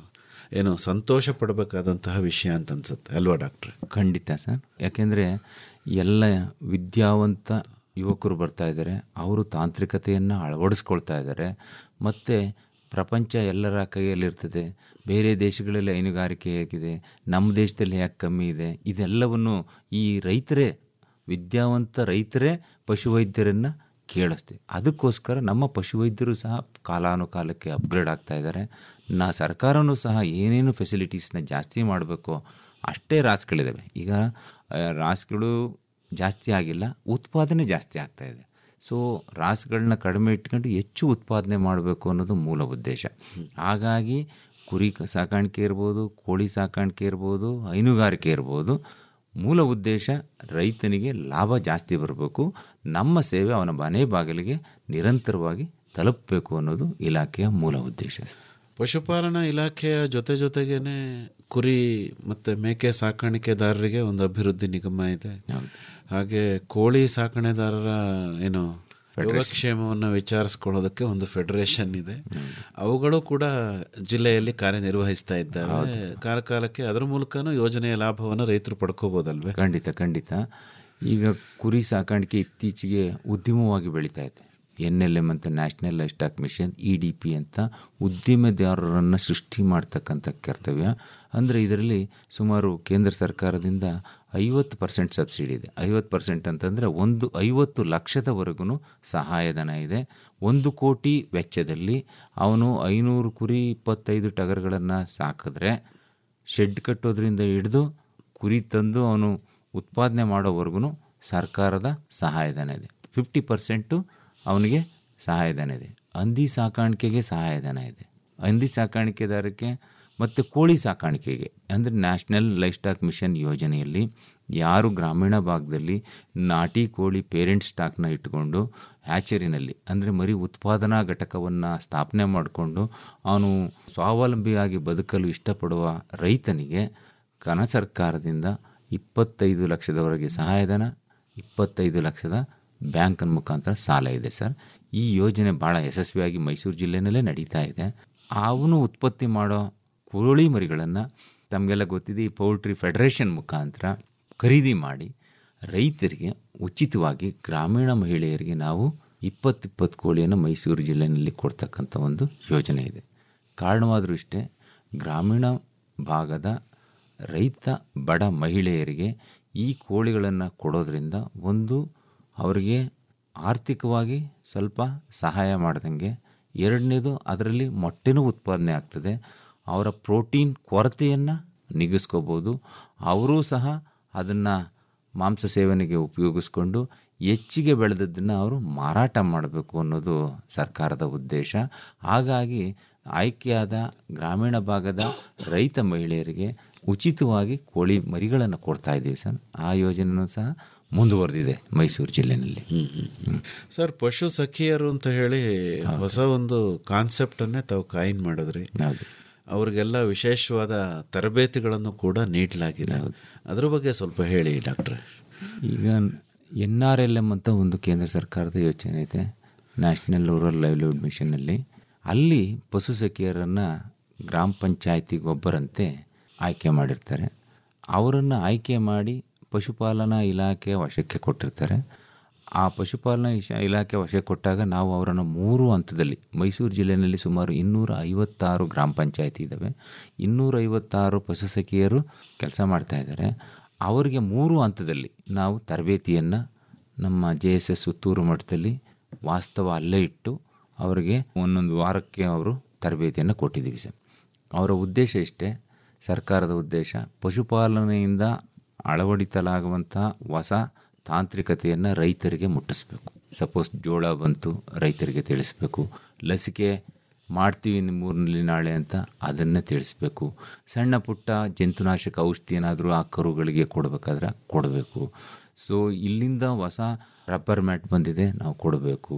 ಏನು ಸಂತೋಷ ಪಡಬೇಕಾದಂತಹ ವಿಷಯ ಅಂತ ಅನ್ಸುತ್ತೆ ಅಲ್ವಾ ಡಾಕ್ಟ್ರೆ ಖಂಡಿತ ಸರ್ ಯಾಕೆಂದರೆ ಎಲ್ಲ ವಿದ್ಯಾವಂತ ಯುವಕರು ಬರ್ತಾ ಇದ್ದಾರೆ ಅವರು ತಾಂತ್ರಿಕತೆಯನ್ನು ಅಳವಡಿಸ್ಕೊಳ್ತಾ ಇದ್ದಾರೆ ಮತ್ತು ಪ್ರಪಂಚ ಎಲ್ಲರ ಕೈಯಲ್ಲಿರ್ತದೆ ಬೇರೆ ದೇಶಗಳಲ್ಲಿ ಹೈನುಗಾರಿಕೆ ಹೇಗಿದೆ ನಮ್ಮ ದೇಶದಲ್ಲಿ ಯಾಕೆ ಕಮ್ಮಿ ಇದೆ ಇದೆಲ್ಲವನ್ನು ಈ ರೈತರೇ ವಿದ್ಯಾವಂತ ರೈತರೇ ಪಶುವೈದ್ಯರನ್ನು ಕೇಳಿಸ್ತೀವಿ ಅದಕ್ಕೋಸ್ಕರ ನಮ್ಮ ಪಶುವೈದ್ಯರು ಸಹ ಕಾಲಾನುಕಾಲಕ್ಕೆ ಅಪ್ಗ್ರೇಡ್ ಆಗ್ತಾ ಇದ್ದಾರೆ ನಾ ಸರ್ಕಾರವೂ ಸಹ ಏನೇನು ಫೆಸಿಲಿಟೀಸ್ನ ಜಾಸ್ತಿ ಮಾಡಬೇಕು ಅಷ್ಟೇ ರಾಸುಗಳಿದ್ದಾವೆ ಈಗ ಆ, ರಾಸುಗಳು ಜಾಸ್ತಿ ಆಗಿಲ್ಲ ಉತ್ಪಾದನೆ ಜಾಸ್ತಿ ಆಗ್ತಾ ಇದೆ ಸೊ ರಾಸುಗಳನ್ನ ಕಡಿಮೆ ಇಟ್ಕೊಂಡು ಹೆಚ್ಚು ಉತ್ಪಾದನೆ ಮಾಡಬೇಕು ಅನ್ನೋದು ಮೂಲ ಉದ್ದೇಶ ಹಾಗಾಗಿ ಕುರಿ ಸಾಕಾಣಿಕೆ ಇರ್ಬೋದು ಕೋಳಿ ಸಾಕಾಣಿಕೆ ಇರ್ಬೋದು ಹೈನುಗಾರಿಕೆ ಇರ್ಬೋದು ಮೂಲ ಉದ್ದೇಶ ರೈತನಿಗೆ ಲಾಭ ಜಾಸ್ತಿ ಬರಬೇಕು ನಮ್ಮ ಸೇವೆ ಅವನ ಮನೆ ಬಾಗಿಲಿಗೆ ನಿರಂತರವಾಗಿ ತಲುಪಬೇಕು ಅನ್ನೋದು ಇಲಾಖೆಯ ಮೂಲ ಉದ್ದೇಶ ಪಶುಪಾಲನಾ ಇಲಾಖೆಯ ಜೊತೆ ಜೊತೆಗೇನೆ ಕುರಿ ಮತ್ತು ಮೇಕೆ ಸಾಕಾಣಿಕೆದಾರರಿಗೆ ಒಂದು ಅಭಿವೃದ್ಧಿ ನಿಗಮ ಇದೆ ಹಾಗೆ ಕೋಳಿ ಸಾಕಣೆದಾರರ ಏನು ಯೋಗಕ್ಷೇಮವನ್ನು ವಿಚಾರಿಸ್ಕೊಳ್ಳೋದಕ್ಕೆ ಒಂದು ಫೆಡರೇಷನ್ ಇದೆ ಅವುಗಳು ಕೂಡ ಜಿಲ್ಲೆಯಲ್ಲಿ ಕಾರ್ಯನಿರ್ವಹಿಸ್ತಾ ಇದ್ದಾವೆ ಕಾಲ ಕಾಲಕ್ಕೆ ಅದರ ಮೂಲಕನೂ ಯೋಜನೆಯ ಲಾಭವನ್ನು ರೈತರು ಪಡ್ಕೋಬೋದಲ್ವೇ ಖಂಡಿತ ಖಂಡಿತ ಈಗ ಕುರಿ ಸಾಕಾಣಿಕೆ ಇತ್ತೀಚೆಗೆ ಉದ್ಯಮವಾಗಿ ಬೆಳೀತಾ ಇದೆ ಎನ್ ಎಲ್ ಎಮ್ ಅಂತ national livestock mission E D P ಅಂತ ಉದ್ಯಮದಾರರನ್ನು ಸೃಷ್ಟಿ ಮಾಡ್ತಕ್ಕಂಥ ಕರ್ತವ್ಯ ಅಂದರೆ ಇದರಲ್ಲಿ ಸುಮಾರು ಕೇಂದ್ರ ಸರ್ಕಾರದಿಂದ ಐವತ್ತು ಪರ್ಸೆಂಟ್ ಸಬ್ಸಿಡಿ ಇದೆ ಐವತ್ತು ಪರ್ಸೆಂಟ್ ಅಂತಂದರೆ ಒಂದು ಐವತ್ತು ಲಕ್ಷದವರೆಗೂ ಸಹಾಯಧನ ಇದೆ ಒಂದು ಕೋಟಿ ವೆಚ್ಚದಲ್ಲಿ ಅವನು ಐನೂರು ಕುರಿ ಇಪ್ಪತ್ತೈದು ಟಗರುಗಳನ್ನು ಸಾಕಿದ್ರೆ ಶೆಡ್ ಕಟ್ಟೋದ್ರಿಂದ ಹಿಡಿದು ಕುರಿ ತಂದು ಅವನು ಉತ್ಪಾದನೆ ಮಾಡೋವರೆಗೂ ಸರ್ಕಾರದ ಸಹಾಯಧನ ಇದೆ ಫಿಫ್ಟಿ ಪರ್ಸೆಂಟು ಅವನಿಗೆ ಸಹಾಯಧನ ಇದೆ ಹಂದಿ ಸಾಕಾಣಿಕೆಗೆ ಸಹಾಯಧನ ಇದೆ ಹಂದಿ ಸಾಕಾಣಿಕೆದಾರಕ್ಕೆ ಮತ್ತು ಕೋಳಿ ಸಾಕಾಣಿಕೆಗೆ ಅಂದರೆ ನ್ಯಾಷನಲ್ ಲೈಫ್ ಸ್ಟಾಕ್ ಮಿಷನ್ ಯೋಜನೆಯಲ್ಲಿ ಯಾರು ಗ್ರಾಮೀಣ ಭಾಗದಲ್ಲಿ ನಾಟಿ ಕೋಳಿ ಪೇರೆಂಟ್ ಸ್ಟಾಕ್ನ ಇಟ್ಕೊಂಡು ಹ್ಯಾಚರಿನಲ್ಲಿ ಅಂದರೆ ಮರಿ ಉತ್ಪಾದನಾ ಘಟಕವನ್ನು ಸ್ಥಾಪನೆ ಮಾಡಿಕೊಂಡು ಅವನು ಸ್ವಾವಲಂಬಿಯಾಗಿ ಬದುಕಲು ಇಷ್ಟಪಡುವ ರೈತನಿಗೆ ಕನ ಸರ್ಕಾರದಿಂದ ಇಪ್ಪತ್ತೈದು ಲಕ್ಷದವರೆಗೆ ಸಹಾಯಧನ ಇಪ್ಪತ್ತೈದು ಲಕ್ಷದ ಬ್ಯಾಂಕಿನ ಮುಖಾಂತರ ಸಾಲ ಇದೆ ಸರ್ ಈ ಯೋಜನೆ ಭಾಳ ಯಶಸ್ವಿಯಾಗಿ ಮೈಸೂರು ಜಿಲ್ಲೆನಲ್ಲೇ ನಡೀತಾ ಇದೆ ಅವನು ಉತ್ಪತ್ತಿ ಮಾಡೋ ಕೋಳಿ ಮರಿಗಳನ್ನು ತಮಗೆಲ್ಲ ಗೊತ್ತಿದೆ ಈ ಪೌಲ್ಟ್ರಿ ಫೆಡರೇಷನ್ ಮುಖಾಂತರ ಖರೀದಿ ಮಾಡಿ ರೈತರಿಗೆ ಉಚಿತವಾಗಿ ಗ್ರಾಮೀಣ ಮಹಿಳೆಯರಿಗೆ ನಾವು ಇಪ್ಪತ್ತಿಪ್ಪತ್ತು ಕೋಳಿಯನ್ನು ಮೈಸೂರು ಜಿಲ್ಲೆಯಲ್ಲಿ ಕೊಡ್ತಕ್ಕಂಥ ಒಂದು ಯೋಜನೆ ಇದೆ ಕಾರಣವಾದರೂ ಇಷ್ಟೇ ಗ್ರಾಮೀಣ ಭಾಗದ ರೈತ ಬಡ ಮಹಿಳೆಯರಿಗೆ ಈ ಕೋಳಿಗಳನ್ನು ಕೊಡೋದ್ರಿಂದ ಒಂದು ಅವರಿಗೆ ಆರ್ಥಿಕವಾಗಿ ಸ್ವಲ್ಪ ಸಹಾಯ ಮಾಡ್ದಂಗೆ ಎರಡನೇದು ಅದರಲ್ಲಿ ಮೊಟ್ಟೆನೂ ಉತ್ಪಾದನೆ ಆಗ್ತದೆ ಅವರ ಪ್ರೋಟೀನ್ ಕೊರತೆಯನ್ನು ನಿಗಿಸ್ಕೋಬೋದು ಅವರೂ ಸಹ ಅದನ್ನು ಮಾಂಸ ಸೇವನೆಗೆ ಉಪಯೋಗಿಸ್ಕೊಂಡು ಹೆಚ್ಚಿಗೆ ಬೆಳೆದದ್ದನ್ನು ಅವರು ಮಾರಾಟ ಮಾಡಬೇಕು ಅನ್ನೋದು ಸರ್ಕಾರದ ಉದ್ದೇಶ ಹಾಗಾಗಿ ಆಯ್ಕೆಯಾದ ಗ್ರಾಮೀಣ ಭಾಗದ ರೈತ ಮಹಿಳೆಯರಿಗೆ ಉಚಿತವಾಗಿ ಕೋಳಿ ಮರಿಗಳನ್ನು ಕೊಡ್ತಾ ಇದ್ದೀವಿ ಸರ್ ಆ ಯೋಜನೆಯೂ ಸಹ ಮುಂದುವರೆದಿದೆ ಮೈಸೂರು ಜಿಲ್ಲೆಯಲ್ಲಿ ಸರ್ ಪಶು ಸಖಿಯರು ಅಂತ ಹೇಳಿ ಹೊಸ ಒಂದು ಕಾನ್ಸೆಪ್ಟ್ ಅನ್ನೇ ತಾವು ಕಾಯಿನ್ ಮಾಡಿದ್ರಿ ಅವ್ರಿಗೆಲ್ಲ ವಿಶೇಷವಾದ ತರಬೇತಿಗಳನ್ನು ಕೂಡ ನೀಡಲಾಗಿದೆ ಅದ್ರ ಬಗ್ಗೆ ಸ್ವಲ್ಪ ಹೇಳಿ ಡಾಕ್ಟ್ರೆ ಈಗ ಎನ್ ಆರ್ ಎಲ್ ಎಮ್ ಅಂತ ಒಂದು ಕೇಂದ್ರ ಸರ್ಕಾರದ ಯೋಜನೆ ಇದೆ ನ್ಯಾಷನಲ್ ರೂರಲ್ ಲೈವ್ಲಿಹುಡ್ ಮಿಷನ್ನಲ್ಲಿ ಅಲ್ಲಿ ಪಶು ಸಖಿಯರನ್ನು ಗ್ರಾಮ ಪಂಚಾಯತಿ ಒಬ್ಬರಂತೆ ಆಯ್ಕೆ ಮಾಡಿರ್ತಾರೆ ಅವರನ್ನು ಆಯ್ಕೆ ಮಾಡಿ ಪಶುಪಾಲನಾ ಇಲಾಖೆಯ ವಶಕ್ಕೆ ಕೊಟ್ಟಿರ್ತಾರೆ ಆ ಪಶುಪಾಲನಾ ಇಶ ಇಲಾಖೆ ವಶಕ್ಕೆ ಕೊಟ್ಟಾಗ ನಾವು ಅವರನ್ನು ಮೂರು ಹಂತದಲ್ಲಿ ಮೈಸೂರು ಜಿಲ್ಲೆಯಲ್ಲಿ ಸುಮಾರು ಇನ್ನೂರ ಐವತ್ತಾರು ಗ್ರಾಮ ಪಂಚಾಯತಿ ಇದ್ದಾವೆ ಇನ್ನೂರ ಐವತ್ತಾರು ಪಶು ಸಖಿಯರು ಕೆಲಸ ಮಾಡ್ತಾ ಇದ್ದಾರೆ ಅವರಿಗೆ ಮೂರು ಹಂತದಲ್ಲಿ ನಾವು ತರಬೇತಿಯನ್ನು ನಮ್ಮ ಜೆ ಎಸ್ ಎಸ್ ಸುತ್ತೂರು ಮಠದಲ್ಲಿ ವಾಸ್ತವ ಅಲ್ಲೇ ಇಟ್ಟು ಅವರಿಗೆ ಒಂದೊಂದು ವಾರಕ್ಕೆ ಅವರು ತರಬೇತಿಯನ್ನು ಕೊಟ್ಟಿದ್ದೀವಿ ಸರ್ ಅವರ ಉದ್ದೇಶ ಇಷ್ಟೇ ಸರ್ಕಾರದ ಉದ್ದೇಶ ಪಶುಪಾಲನೆಯಿಂದ ಅಳವಡಿಸಲಾಗುವಂಥ ಹೊಸ ತಾಂತ್ರಿಕತೆಯನ್ನು ರೈತರಿಗೆ ಮುಟ್ಟಿಸ್ಬೇಕು ಸಪೋಸ್ ಜೋಳ ಬಂತು ರೈತರಿಗೆ ತಿಳಿಸ್ಬೇಕು ಲಸಿಕೆ ಮಾಡ್ತೀವಿ ಮೂರಿನಲ್ಲಿ ನಾಳೆ ಅಂತ ಅದನ್ನು ತಿಳಿಸ್ಬೇಕು ಸಣ್ಣ ಪುಟ್ಟ ಜಂತುನಾಶಕ ಔಷಧಿ ಏನಾದರೂ ಆ ಕರುಗಳಿಗೆ ಕೊಡಬೇಕಾದ್ರೆ ಕೊಡಬೇಕು ಸೊ ಇಲ್ಲಿಂದ ಹೊಸ ರಬ್ಬರ್ ಮ್ಯಾಟ್ ಬಂದಿದೆ ನಾವು ಕೊಡಬೇಕು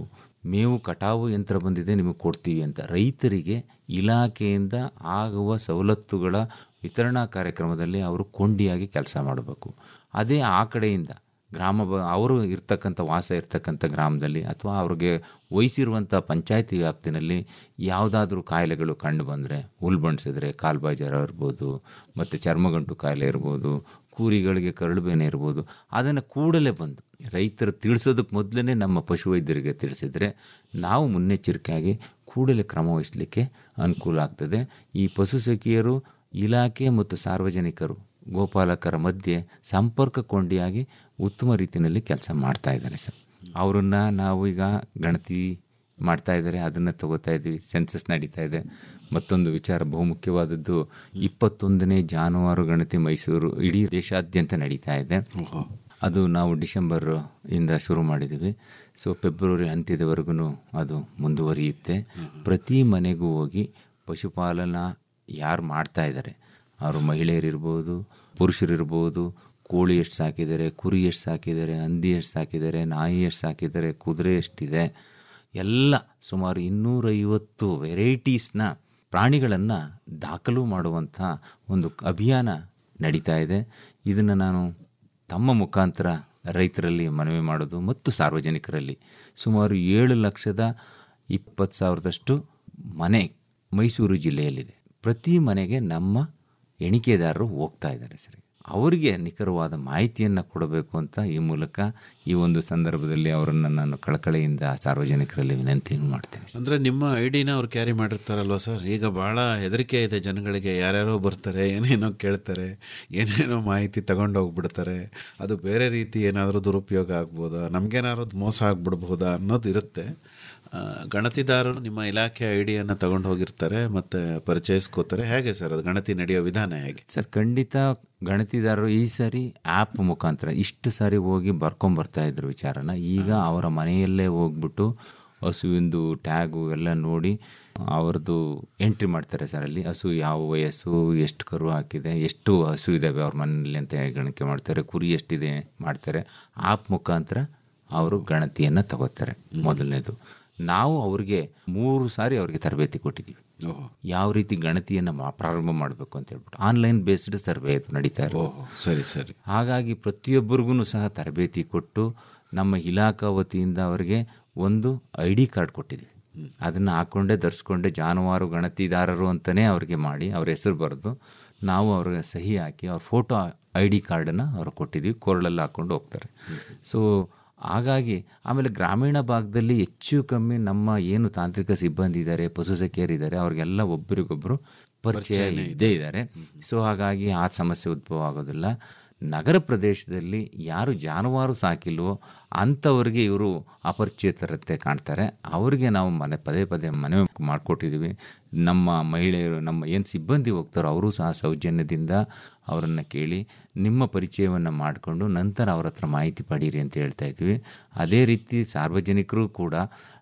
ಮೇವು ಕಟಾವು ಯಂತ್ರ ಬಂದಿದೆ ನಿಮಗೆ ಕೊಡ್ತೀವಿ ಅಂತ ರೈತರಿಗೆ ಇಲಾಖೆಯಿಂದ ಆಗುವ ಸವಲತ್ತುಗಳ ವಿತರಣಾ ಕಾರ್ಯಕ್ರಮದಲ್ಲಿ ಅವರು ಕೊಂಡಿಯಾಗಿ ಕೆಲಸ ಮಾಡಬೇಕು ಅದೇ ಆ ಕಡೆಯಿಂದ ಗ್ರಾಮ ಬ ಅವರು ಇರ್ತಕ್ಕಂಥ ವಾಸ ಇರ್ತಕ್ಕಂಥ ಗ್ರಾಮದಲ್ಲಿ ಅಥವಾ ಅವ್ರಿಗೆ ವಹಿಸಿರುವಂಥ ಪಂಚಾಯತಿ ವ್ಯಾಪ್ತಿನಲ್ಲಿ ಯಾವುದಾದ್ರೂ ಕಾಯಿಲೆಗಳು ಕಂಡು ಬಂದರೆ ಉಲ್ಬಣಿಸಿದ್ರೆ ಕಾಲ್ಬಾಯಿ ಜ್ವರ ಇರ್ಬೋದು ಮತ್ತು ಚರ್ಮಗಂಟು ಕಾಯಿಲೆ ಇರ್ಬೋದು ಕೂರಿಗಳಿಗೆ ಕರಳುಬೇನೆ ಇರ್ಬೋದು ಅದನ್ನು ಕೂಡಲೇ ಬಂದು ರೈತರು ತಿಳಿಸೋದಕ್ಕೆ ಮೊದಲೇ ನಮ್ಮ ಪಶುವೈದ್ಯರಿಗೆ ತಿಳಿಸಿದರೆ ನಾವು ಮುನ್ನೆಚ್ಚರಿಕೆಯಾಗಿ ಕೂಡಲೇ ಕ್ರಮ ವಹಿಸಲಿಕ್ಕೆ ಅನುಕೂಲ ಆಗ್ತದೆ ಈ ಪಶು ಸಖಿಯರು ಇಲಾಖೆ ಮತ್ತು ಸಾರ್ವಜನಿಕರು ಗೋಪಾಲಕರ ಮಧ್ಯೆ ಸಂಪರ್ಕ ಕೊಂಡಿಯಾಗಿ ಉತ್ತಮ ರೀತಿಯಲ್ಲಿ ಕೆಲಸ ಮಾಡ್ತಾ ಇದ್ದಾರೆ ಸರ್ ಅವರನ್ನು ನಾವು ಈಗ ಗಣತಿ ಮಾಡ್ತಾ ಇದ್ದಾರೆ ಅದನ್ನು ತಗೋತಾ ಇದ್ದೀವಿ ಸೆನ್ಸಸ್ ನಡೀತಾ ಇದೆ ಮತ್ತೊಂದು ವಿಚಾರ ಬಹುಮುಖ್ಯವಾದದ್ದು ಇಪ್ಪತ್ತೊಂದನೇ ಜಾನುವಾರು ಗಣತಿ ಮೈಸೂರು ಇಡೀ ದೇಶಾದ್ಯಂತ ನಡೀತಾ ಇದೆ ಅದು ನಾವು ಡಿಸೆಂಬರ್ ಇಂದ ಶುರು ಮಾಡಿದ್ದೀವಿ ಸೊ ಫೆಬ್ರವರಿ ಅಂತ್ಯದವರೆಗೂ ಅದು ಮುಂದುವರಿಯುತ್ತೆ ಪ್ರತಿ ಮನೆಗೂ ಹೋಗಿ ಪಶುಪಾಲನಾ ಯಾರು ಮಾಡ್ತಾ ಇದ್ದಾರೆ ಅವರು ಮಹಿಳೆಯರಿರ್ಬೋದು ಪುರುಷರಿರ್ಬೋದು ಕೋಳಿ ಎಷ್ಟು ಸಾಕಿದ್ದಾರೆ ಕುರಿ ಎಷ್ಟು ಸಾಕಿದ್ದಾರೆ ಹಂದಿ ಎಷ್ಟು ಸಾಕಿದ್ದಾರೆ ನಾಯಿ ಎಷ್ಟು ಸಾಕಿದ್ದಾರೆ ಕುದುರೆ ಎಷ್ಟಿದೆ ಎಲ್ಲ ಸುಮಾರು ಇನ್ನೂರೈವತ್ತು ವೆರೈಟೀಸ್ನ ಪ್ರಾಣಿಗಳನ್ನು ದಾಖಲು ಮಾಡುವಂಥ ಒಂದು ಅಭಿಯಾನ ನಡೀತಾ ಇದೆ ಇದನ್ನು ನಾನು ತಮ್ಮ ಮುಖಾಂತರ ರೈತರಲ್ಲಿ ಮನವಿ ಮಾಡೋದು ಮತ್ತು ಸಾರ್ವಜನಿಕರಲ್ಲಿ ಸುಮಾರು ಏಳು ಲಕ್ಷದ ಇಪ್ಪತ್ತು ಸಾವಿರದಷ್ಟು ಮನೆ ಮೈಸೂರು ಜಿಲ್ಲೆಯಲ್ಲಿದೆ ಪ್ರತಿ ಮನೆಗೆ ನಮ್ಮ ಎಣಿಕೆದಾರರು ಹೋಗ್ತಾ ಇದ್ದಾರೆ ಸರಿ ಅವರಿಗೆ ನಿಖರವಾದ ಮಾಹಿತಿಯನ್ನು ಕೊಡಬೇಕು ಅಂತ ಈ ಮೂಲಕ ಈ ಒಂದು ಸಂದರ್ಭದಲ್ಲಿ ಅವರನ್ನು ನಾನು ಕಳಕಳಿಯಿಂದ ಸಾರ್ವಜನಿಕರಲ್ಲಿ ವಿನಂತಿಯನ್ನು ಮಾಡ್ತೇನೆ ಅಂದರೆ ನಿಮ್ಮ ಐಡಿನ ಅವ್ರು ಕ್ಯಾರಿ ಮಾಡಿರ್ತಾರಲ್ವ ಸರ್ ಈಗ ಭಾಳ ಹೆದರಿಕೆ ಇದೆ ಜನಗಳಿಗೆ ಯಾರ್ಯಾರೋ ಬರ್ತಾರೆ ಏನೇನೋ ಕೇಳ್ತಾರೆ ಏನೇನೋ ಮಾಹಿತಿ ತಗೊಂಡೋಗ್ಬಿಡ್ತಾರೆ ಅದು ಬೇರೆ ರೀತಿ ಏನಾದರೂ ದುರುಪಯೋಗ ಆಗ್ಬೋದಾ ನಮಗೇನಾದ್ರು ಮೋಸ ಆಗ್ಬಿಡ್ಬೋದಾ ಅನ್ನೋದು ಇರುತ್ತೆ ಆ, ಗಣತಿದಾರರು ನಿಮ್ಮ ಇಲಾಖೆ ಐಡಿಯನ್ನು ತಗೊಂಡು ಹೋಗಿರ್ತಾರೆ ಮತ್ತು ಪರಿಚಯಿಸ್ಕೋತಾರೆ ಹೇಗೆ ಸರ್ ಅದು ಗಣತಿ ನಡೆಯೋ ವಿಧಾನ ಹೇಗೆ ಸರ್ ಖಂಡಿತ ಗಣತಿದಾರರು ಈ ಸಾರಿ ಆ್ಯಪ್ ಮುಖಾಂತರ ಇಷ್ಟು ಸಾರಿ ಹೋಗಿ ಬರ್ಕೊಂಬರ್ತಾ ಇದ್ರು ವಿಚಾರನ ಈಗ ಅವರ ಮನೆಯಲ್ಲೇ ಹೋಗ್ಬಿಟ್ಟು ಹಸುವಿಂದು ಟ್ಯಾಗು ಎಲ್ಲ ನೋಡಿ ಅವ್ರದ್ದು ಎಂಟ್ರಿ ಮಾಡ್ತಾರೆ ಸರ್ ಅಲ್ಲಿ ಹಸು ಯಾವ ವಯಸ್ಸು ಎಷ್ಟು ಕರು ಹಾಕಿದೆ ಎಷ್ಟು ಹಸು ಇದ್ದಾವೆ ಅವ್ರ ಮನೆಯಲ್ಲಿ ಅಂತ ಗಣಕೆ ಮಾಡ್ತಾರೆ ಕುರಿ ಎಷ್ಟಿದೆ ಮಾಡ್ತಾರೆ ಆ್ಯಪ್ ಮುಖಾಂತರ ಅವರು ಗಣತಿಯನ್ನು ತಗೋತಾರೆ ಮೊದಲನೇದು ನಾವು ಅವ್ರಿಗೆ ಮೂರು ಸಾರಿ ಅವ್ರಿಗೆ ತರಬೇತಿ ಕೊಟ್ಟಿದ್ದೀವಿ ಯಾವ ರೀತಿ ಗಣತಿಯನ್ನು ಮಾ ಪ್ರಾರಂಭ ಮಾಡಬೇಕು ಅಂತ ಹೇಳ್ಬಿಟ್ಟು ಆನ್ಲೈನ್ ಬೇಸ್ಡ್ ಸರ್ವೆ ಇದು ನಡೀತಾ ಇರೋದು ಸರಿ ಸರಿ ಹಾಗಾಗಿ ಪ್ರತಿಯೊಬ್ಬರಿಗೂ ಸಹ ತರಬೇತಿ ಕೊಟ್ಟು ನಮ್ಮ ಇಲಾಖಾ ವತಿಯಿಂದ ಅವರಿಗೆ ಒಂದು ಐ ಡಿ ಕಾರ್ಡ್ ಕೊಟ್ಟಿದ್ದೀವಿ ಅದನ್ನು ಹಾಕ್ಕೊಂಡೇ ಧರಿಸ್ಕೊಂಡೆ ಜಾನುವಾರು ಗಣತಿದಾರರು ಅಂತಲೇ ಅವ್ರಿಗೆ ಮಾಡಿ ಅವ್ರ ಹೆಸರು ಬರೆದು ನಾವು ಅವ್ರಿಗೆ ಸಹಿ ಹಾಕಿ ಅವ್ರ ಫೋಟೋ ಐ ಡಿ ಕಾರ್ಡನ್ನು ಅವ್ರು ಕೊಟ್ಟಿದ್ದೀವಿ ಕೊರಳಲ್ಲಿ ಹಾಕ್ಕೊಂಡು ಹೋಗ್ತಾರೆ ಸೊ ಹಾಗಾಗಿ ಆಮೇಲೆ ಗ್ರಾಮೀಣ ಭಾಗದಲ್ಲಿ ಹೆಚ್ಚು ಕಮ್ಮಿ ನಮ್ಮ ಏನು ತಾಂತ್ರಿಕ ಸಿಬ್ಬಂದಿ ಇದ್ದಾರೆ ಪಶುಸಖಿಯರು ಇದ್ದಾರೆ ಅವ್ರಿಗೆಲ್ಲ ಒಬ್ಬರಿಗೊಬ್ಬರು ಪರಿಚಯ ಇದ್ದೇ ಇದ್ದಾರೆ ಸೊ ಹಾಗಾಗಿ ಆ ಸಮಸ್ಯೆ ಉದ್ಭವ ಆಗೋದಿಲ್ಲ ನಗರ ಪ್ರದೇಶದಲ್ಲಿ ಯಾರು ಜಾನುವಾರು ಸಾಕಿಲ್ವೋ ಅಂಥವ್ರಿಗೆ ಇವರು ಅಪರಿಚಿತರತೆ ಕಾಣ್ತಾರೆ ಅವರಿಗೆ ನಾವು ಮನೆ ಪದೇ ಪದೇ ಮನವಿ ಮಾಡಿಕೊಟ್ಟಿದ್ದೀವಿ ನಮ್ಮ ಮಹಿಳೆಯರು ನಮ್ಮ ಏನು ಸಿಬ್ಬಂದಿ ಹೋಗ್ತಾರೋ ಅವರು ಸಹ ಸೌಜನ್ಯದಿಂದ ಅವರನ್ನು ಕೇಳಿ ನಿಮ್ಮ ಪರಿಚಯವನ್ನು ಮಾಡಿಕೊಂಡು ನಂತರ ಅವ್ರ ಹತ್ರ ಮಾಹಿತಿ ಪಡೀರಿ ಅಂತ ಹೇಳ್ತಾ ಇದ್ವಿ ಅದೇ ರೀತಿ ಸಾರ್ವಜನಿಕರು ಕೂಡ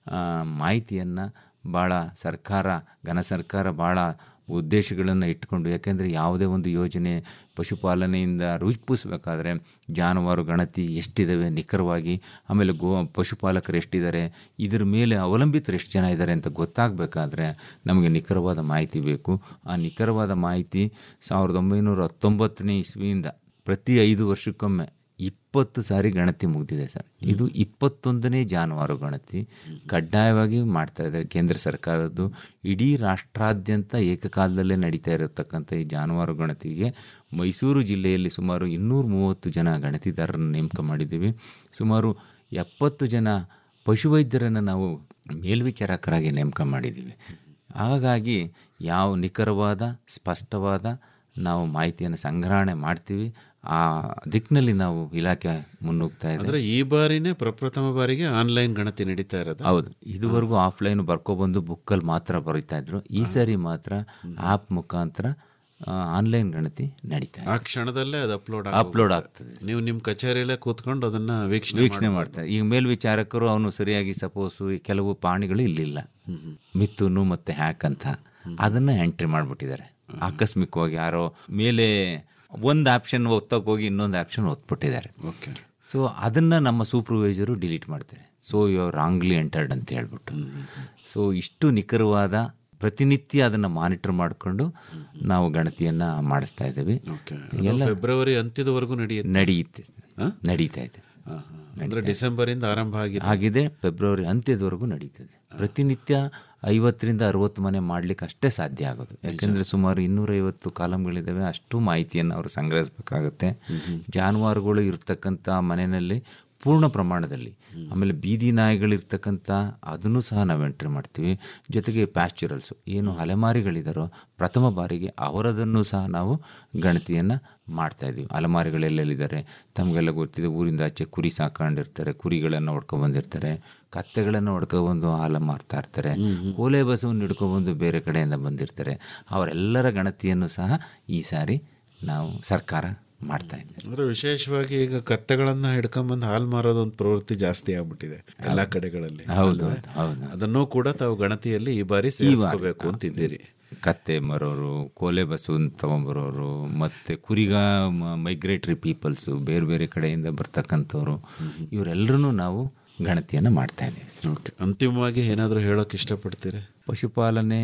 ಮಾಹಿತಿಯನ್ನು ಭಾಳ ಸರ್ಕಾರ ಘನ ಸರ್ಕಾರ ಭಾಳ ಉದ್ದೇಶಗಳನ್ನು ಇಟ್ಕೊಂಡು ಯಾಕೆಂದರೆ ಯಾವುದೇ ಒಂದು ಯೋಜನೆ ಪಶುಪಾಲನೆಯಿಂದ ರೂಪಿಸಬೇಕಾದ್ರೆ ಜಾನುವಾರು ಗಣತಿ ಎಷ್ಟಿದ್ದಾವೆ ನಿಖರವಾಗಿ ಆಮೇಲೆ ಗೋ ಪಶುಪಾಲಕರು ಎಷ್ಟಿದ್ದಾರೆ ಇದ್ರ ಮೇಲೆ ಅವಲಂಬಿತರು ಎಷ್ಟು ಜನ ಇದ್ದಾರೆ ಅಂತ ಗೊತ್ತಾಗಬೇಕಾದ್ರೆ ನಮಗೆ ನಿಖರವಾದ ಮಾಹಿತಿ ಬೇಕು ಆ ನಿಖರವಾದ ಮಾಹಿತಿ ಸಾವಿರದ ಒಂಬೈನೂರ ಹತ್ತೊಂಬತ್ತನೇ ಇಸ್ವಿಯಿಂದ ಪ್ರತಿ ಐದು ವರ್ಷಕ್ಕೊಮ್ಮೆ ಇಪ್ಪತ್ತು ಸಾರಿ ಗಣತಿ ಮುಗಿದಿದೆ ಸರ್ ಇದು ಇಪ್ಪತ್ತೊಂದನೇ ಜಾನುವಾರು ಗಣತಿ ಕಡ್ಡಾಯವಾಗಿ ಮಾಡ್ತಾ ಇದ್ದಾರೆ ಕೇಂದ್ರ ಸರ್ಕಾರದ್ದು ಇಡೀ ರಾಷ್ಟ್ರಾದ್ಯಂತ ಏಕಕಾಲದಲ್ಲೇ ನಡೀತಾ ಇರತಕ್ಕಂಥ ಈ ಜಾನುವಾರು ಗಣತಿಗೆ ಮೈಸೂರು ಜಿಲ್ಲೆಯಲ್ಲಿ ಸುಮಾರು ಇನ್ನೂರ ಮೂವತ್ತು ಜನ ಗಣತಿದಾರರನ್ನು ನೇಮಕ ಮಾಡಿದ್ದೀವಿ ಸುಮಾರು ಎಪ್ಪತ್ತು ಜನ ಪಶುವೈದ್ಯರನ್ನು ನಾವು ಮೇಲ್ವಿಚಾರಕರಾಗಿ ನೇಮಕ ಮಾಡಿದ್ದೀವಿ ಹಾಗಾಗಿ ಯಾವ ನಿಖರವಾದ ಸ್ಪಷ್ಟವಾದ ನಾವು ಮಾಹಿತಿಯನ್ನು ಸಂಗ್ರಹಣೆ ಮಾಡ್ತೀವಿ ಆ ದಿಕ್ಕಿನಲ್ಲಿ ನಾವು ಇಲಾಖೆ ಮುನ್ನುಗ್ತಾ ಇದೆ ಅಂದ್ರೆ ಈ ಬಾರಿನೇ ಪ್ರಪ್ರಥಮ ಬಾರಿಗೆ ಆನ್ಲೈನ್ ಗಣತಿ ನಡೀತಾ ಇರೋದು ಹೌದು ಇದುವರೆಗೂ ಆಫ್ಲೈನ್ ಬರ್ಕೊಬಂದು ಬುಕ್ಕಲ್ಲಿ ಮಾತ್ರ ಬರೀತಾ ಇದ್ರು ಈ ಸರಿ ಮಾತ್ರ ಆ್ಯಪ್ ಮುಖಾಂತರ ಆನ್ಲೈನ್ ಗಣತಿ ನಡೀತಾ ಇದೆ ಆ ಕ್ಷಣದಲ್ಲೇ ಅದು ಅಪ್ಲೋಡ್ ಅಪ್ಲೋಡ್ ಆಗ್ತದೆ ನೀವು ನಿಮ್ಮ ಕಚೇರಿಯಲ್ಲೇ ಕೂತ್ಕೊಂಡು ಅದನ್ನ ವೀಕ್ಷಣೆ ವೀಕ್ಷಣೆ ಮಾಡ್ತಾರೆ ಈಗ ಮೇಲ್ವಿಚಾರಕರು ಅವನು ಸರಿಯಾಗಿ ಸಪೋಸ್ ಕೆಲವು ಪ್ರಾಣಿಗಳು ಇಲ್ಲಿಲ್ಲ ಮಿಥುನು ಮತ್ತೆ ಹ್ಯಾಕ್ ಅಂತ ಅದನ್ನ ಎಂಟ್ರಿ ಮಾಡಿಬಿಟ್ಟಿದ್ದಾರೆ ಆಕಸ್ಮಿಕವಾಗಿ ಯಾರೋ ಮೇಲೆ ಒಂದು ಆಪ್ಷನ್ ಒತ್ತಕ್ಕೆ ಹೋಗಿ ಇನ್ನೊಂದು ಆಪ್ಷನ್ ಒತ್ಬಿಟ್ಟಿದ್ದಾರೆ ಓಕೆ ಸೊ ಅದನ್ನು ನಮ್ಮ ಸೂಪರ್ವೈಸರು ಡಿಲೀಟ್ ಮಾಡ್ತಾರೆ ಸೊ ಯು ರಾಂಗ್ಲಿ ಎಂಟರ್ಡ್ ಅಂತ ಹೇಳ್ಬಿಟ್ಟು ಸೊ ಇಷ್ಟು ನಿಖರವಾದ ಪ್ರತಿನಿತ್ಯ ಅದನ್ನು ಮಾನಿಟರ್ ಮಾಡಿಕೊಂಡು ನಾವು ಗಣತಿಯನ್ನು ಮಾಡಿಸ್ತಾ ಇದ್ದೀವಿ ಎಲ್ಲ ಫೆಬ್ರವರಿ ಅಂತ್ಯದವರೆಗೂ ನಡೆಯುತ್ತೆ ನಡೆಯುತ್ತೆ ನಡೀತಾ ಇದೆ ಅಂದ್ರೆ ಡಿಸೆಂಬರ್ ಇಂದ ಆರಂಭ ಆಗಿದೆ ಆಗಿದೆ ಫೆಬ್ರವರಿ ಅಂತ್ಯದವರೆಗೂ ನಡೀತದೆ ಪ್ರತಿನಿತ್ಯ ಐವತ್ತರಿಂದ ಅರವತ್ತು ಮನೆ ಮಾಡ್ಲಿಕ್ಕೆ ಅಷ್ಟೇ ಸಾಧ್ಯ ಆಗೋದು ಯಾಕೆಂದ್ರೆ ಸುಮಾರು ಇನ್ನೂರೈವತ್ತು ಕಾಲಮ್ಗಳಿದ್ದಾವೆ ಅಷ್ಟು ಮಾಹಿತಿಯನ್ನು ಅವರು ಸಂಗ್ರಹಿಸಬೇಕಾಗುತ್ತೆ ಜಾನುವಾರುಗಳು ಇರ್ತಕ್ಕಂಥ ಮನೆಯಲ್ಲಿ ಪೂರ್ಣ ಪ್ರಮಾಣದಲ್ಲಿ ಆಮೇಲೆ ಬೀದಿ ನಾಯಿಗಳಿರ್ತಕ್ಕಂಥ ಅದನ್ನು ಸಹ ನಾವು ಎಂಟ್ರಿ ಮಾಡ್ತೀವಿ ಜೊತೆಗೆ ಪ್ಯಾಸ್ಚುರಲ್ಸು ಏನು ಅಲೆಮಾರಿಗಳಿದಾರೋ ಪ್ರಥಮ ಬಾರಿಗೆ ಅವರದನ್ನು ಸಹ ನಾವು ಗಣತಿಯನ್ನು ಮಾಡ್ತಾ ಇದ್ದೀವಿ ಅಲೆಮಾರಿಗಳೆಲ್ಲೆಲ್ಲಿದ್ದಾರೆ ತಮಗೆಲ್ಲ ಗೊತ್ತಿದೆ ಊರಿಂದ ಆಚೆ ಕುರಿ ಸಾಕೊಂಡಿರ್ತಾರೆ ಕುರಿಗಳನ್ನು ಹೊಡ್ಕೊಬಂದಿರ್ತಾರೆ ಕತ್ತೆಗಳನ್ನು ಹೊಡ್ಕೊಬಂದು ಹಾಲು ಮಾರ್ತಾ ಇರ್ತಾರೆ ಕೋಲೆ ಬಸವನ್ನು ಹಿಡ್ಕೊಬಂದು ಬೇರೆ ಕಡೆಯಿಂದ ಬಂದಿರ್ತಾರೆ ಅವರೆಲ್ಲರ ಗಣತಿಯನ್ನು ಸಹ ಈ ಸಾರಿ ನಾವು ಸರ್ಕಾರ ಮಾಡ್ತಾ ಇದೆ ಅಂದ್ರೆ ವಿಶೇಷವಾಗಿ ಈಗ ಕತ್ತೆಗಳನ್ನ ಹಿಡ್ಕೊಂಡ್ಬಂದು ಹಾಲು ಮಾರೋದು ಒಂದು ಪ್ರವೃತ್ತಿ ಜಾಸ್ತಿ ಆಗ್ಬಿಟ್ಟಿದೆ ಎಲ್ಲಾ ಕಡೆಗಳಲ್ಲಿ ಹೌದು, ಅಲ್ವೇ? ಹೌದು, ಹೌದು. ಅದನ್ನು ಕೂಡ ತಾವು ಗಣತಿಯಲ್ಲಿ ಈ ಬಾರಿ ಈ ಸೇರಿಸ್ಕೋಬೇಕು ವಾರ- ಅಂತಿದ್ದೀರಿ ಕತ್ತೆ ಮರೋರು ಕೋಲೆ ಬಸ್ಸು ತಗೊಂಬರೋರು ಮತ್ತು ಕುರಿಗ ಮೈಗ್ರೇಟರಿ ಪೀಪಲ್ಸು ಬೇರೆ ಬೇರೆ ಕಡೆಯಿಂದ ಬರ್ತಕ್ಕಂಥವ್ರು ಇವರೆಲ್ಲರೂ ನಾವು ಗಣತಿಯನ್ನು ಮಾಡ್ತಾ ಇದ್ದೀವಿ ಓಕೆ ಅಂತಿಮವಾಗಿ ಏನಾದರೂ ಹೇಳೋಕೆ ಇಷ್ಟಪಡ್ತೀರಿ ಪಶುಪಾಲನೆ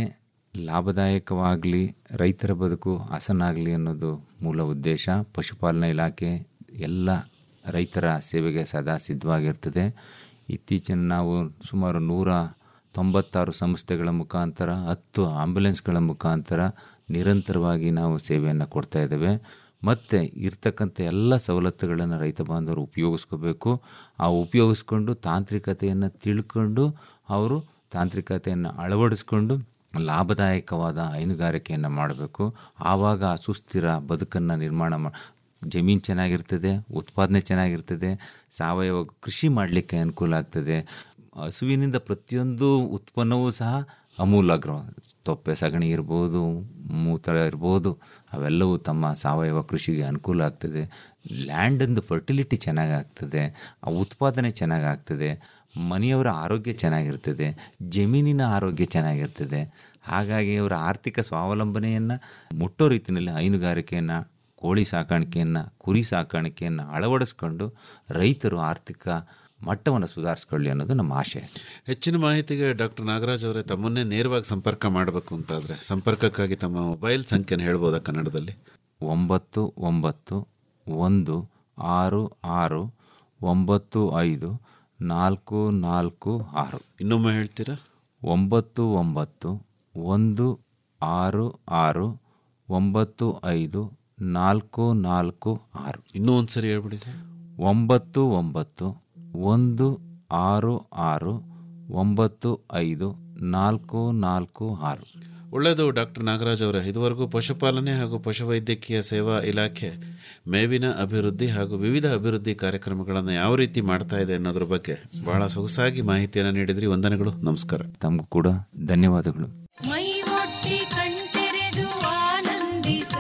ಲಾಭದಾಯಕವಾಗಲಿ ರೈತರ ಬದುಕು ಹಸನಾಗಲಿ ಅನ್ನೋದು ಮೂಲ ಉದ್ದೇಶ ಪಶುಪಾಲನಾ ಇಲಾಖೆ ಎಲ್ಲ ರೈತರ ಸೇವೆಗೆ ಸದಾ ಸಿದ್ಧವಾಗಿರ್ತದೆ ಇತ್ತೀಚಿನ ನಾವು ಸುಮಾರು ನೂರ ತೊಂಬತ್ತಾರು ಸಂಸ್ಥೆಗಳ ಮುಖಾಂತರ ಹತ್ತು ಆಂಬ್ಯುಲೆನ್ಸ್ಗಳ ಮುಖಾಂತರ ನಿರಂತರವಾಗಿ ನಾವು ಸೇವೆಯನ್ನು ಕೊಡ್ತಾ ಇದ್ದೇವೆ ಮತ್ತು ಇರ್ತಕ್ಕಂಥ ಎಲ್ಲ ಸವಲತ್ತುಗಳನ್ನು ರೈತ ಬಾಂಧವರು ಉಪಯೋಗಿಸ್ಕೋಬೇಕು ಆ ಉಪಯೋಗಿಸ್ಕೊಂಡು ತಾಂತ್ರಿಕತೆಯನ್ನು ತಿಳ್ಕೊಂಡು ಅವರು ತಾಂತ್ರಿಕತೆಯನ್ನು ಅಳವಡಿಸ್ಕೊಂಡು ಲಾಭದಾಯಕವಾದ ಹೈನುಗಾರಿಕೆಯನ್ನು ಮಾಡಬೇಕು ಆವಾಗ ಆ ಸುಸ್ಥಿರ ಬದುಕನ್ನು ನಿರ್ಮಾಣ ಮಾ ಜಮೀನು ಚೆನ್ನಾಗಿರ್ತದೆ ಉತ್ಪಾದನೆ ಚೆನ್ನಾಗಿರ್ತದೆ ಸಾವಯವ ಕೃಷಿ ಮಾಡಲಿಕ್ಕೆ ಅನುಕೂಲ ಆಗ್ತದೆ ಹಸುವಿನಿಂದ ಪ್ರತಿಯೊಂದು ಉತ್ಪನ್ನವೂ ಸಹ ಅಮೂಲಾಗ್ರ ತೊಪ್ಪೆ ಸಗಣಿ ಇರ್ಬೋದು ಮೂತ್ರ ಇರ್ಬೋದು ಅವೆಲ್ಲವೂ ತಮ್ಮ ಸಾವಯವ ಕೃಷಿಗೆ ಅನುಕೂಲ ಆಗ್ತದೆ ಲ್ಯಾಂಡಂದು ಫರ್ಟಿಲಿಟಿ ಚೆನ್ನಾಗಾಗ್ತದೆ ಆ ಉತ್ಪಾದನೆ ಚೆನ್ನಾಗಾಗ್ತದೆ ಮನೆಯವರ ಆರೋಗ್ಯ ಚೆನ್ನಾಗಿರ್ತದೆ ಜಮೀನಿನ ಆರೋಗ್ಯ ಚೆನ್ನಾಗಿರ್ತದೆ ಹಾಗಾಗಿ ಅವರ ಆರ್ಥಿಕ ಸ್ವಾವಲಂಬನೆಯನ್ನು ಮುಟ್ಟೋ ರೀತಿಯಲ್ಲಿ ಹೈನುಗಾರಿಕೆಯನ್ನು ಕೋಳಿ ಸಾಕಾಣಿಕೆಯನ್ನು ಕುರಿ ಸಾಕಾಣಿಕೆಯನ್ನು ಅಳವಡಿಸ್ಕೊಂಡು ರೈತರು ಆರ್ಥಿಕ ಮಟ್ಟವನ್ನು ಸುಧಾರಿಸ್ಕೊಳ್ಳಿ ಅನ್ನೋದು ನಮ್ಮ ಆಶಯ ಹೆಚ್ಚಿನ ಮಾಹಿತಿಗೆ ಡಾಕ್ಟರ್ ನಾಗರಾಜ್ ಅವರೇ ತಮ್ಮನ್ನೇ ನೇರವಾಗಿ ಸಂಪರ್ಕ ಮಾಡಬೇಕು ಅಂತಾದ್ರೆ ಸಂಪರ್ಕಕ್ಕಾಗಿ ತಮ್ಮ ಮೊಬೈಲ್ ಸಂಖ್ಯೆನ ಹೇಳ್ಬೋದಾ ಕನ್ನಡದಲ್ಲಿ ಒಂಬತ್ತು ಒಂಬತ್ತು ಒಂದು ಆರು ಆರು ಒಂಬತ್ತು ಐದು ನಾಲ್ಕು ನಾಲ್ಕು ಆರು ಇನ್ನೊಮ್ಮೆ ಹೇಳ್ತೀರಾ ಒಂಬತ್ತು ಒಂಬತ್ತು ಒಂದು ಆರು ಆರು ಒಂಬತ್ತು ಐದು ನಾಲ್ಕು ನಾಲ್ಕು ಆರು ಇನ್ನೂ ಒಂದು ಸರಿ ಹೇಳ್ಬಿಡಿ ಸರ್ ಒಂಬತ್ತು ಒಂಬತ್ತು ಒಂದು ಆರು ಆರು ಒಂಬತ್ತು ಐದು ನಾಲ್ಕು ನಾಲ್ಕು ಆರು ಒಳ್ಳೆಯದು ಡಾಕ್ಟರ್ ನಾಗರಾಜ್ ಅವರೇ ಇದುವರೆಗೂ ಪಶುಪಾಲನೆ ಹಾಗೂ ಪಶುವೈದ್ಯಕೀಯ ಸೇವಾ ಇಲಾಖೆ ಮೇವಿನ ಅಭಿವೃದ್ಧಿ ಹಾಗೂ ವಿವಿಧ ಅಭಿವೃದ್ಧಿ ಕಾರ್ಯಕ್ರಮಗಳನ್ನು ಯಾವ ರೀತಿ ಮಾಡ್ತಾ ಇದೆ ಅನ್ನೋದ್ರ ಬಗ್ಗೆ ಬಹಳ ಸೊಗಸಾಗಿ ಮಾಹಿತಿಯನ್ನು ನೀಡಿದ್ರಿ ವಂದನೆಗಳು ನಮಸ್ಕಾರ ತಮಗೂ ಕೂಡ ಧನ್ಯವಾದಗಳು ಮೈ ಒಟ್ಟಿ ಕಣ್ತೆರೆದು ಆನಂದಿಸು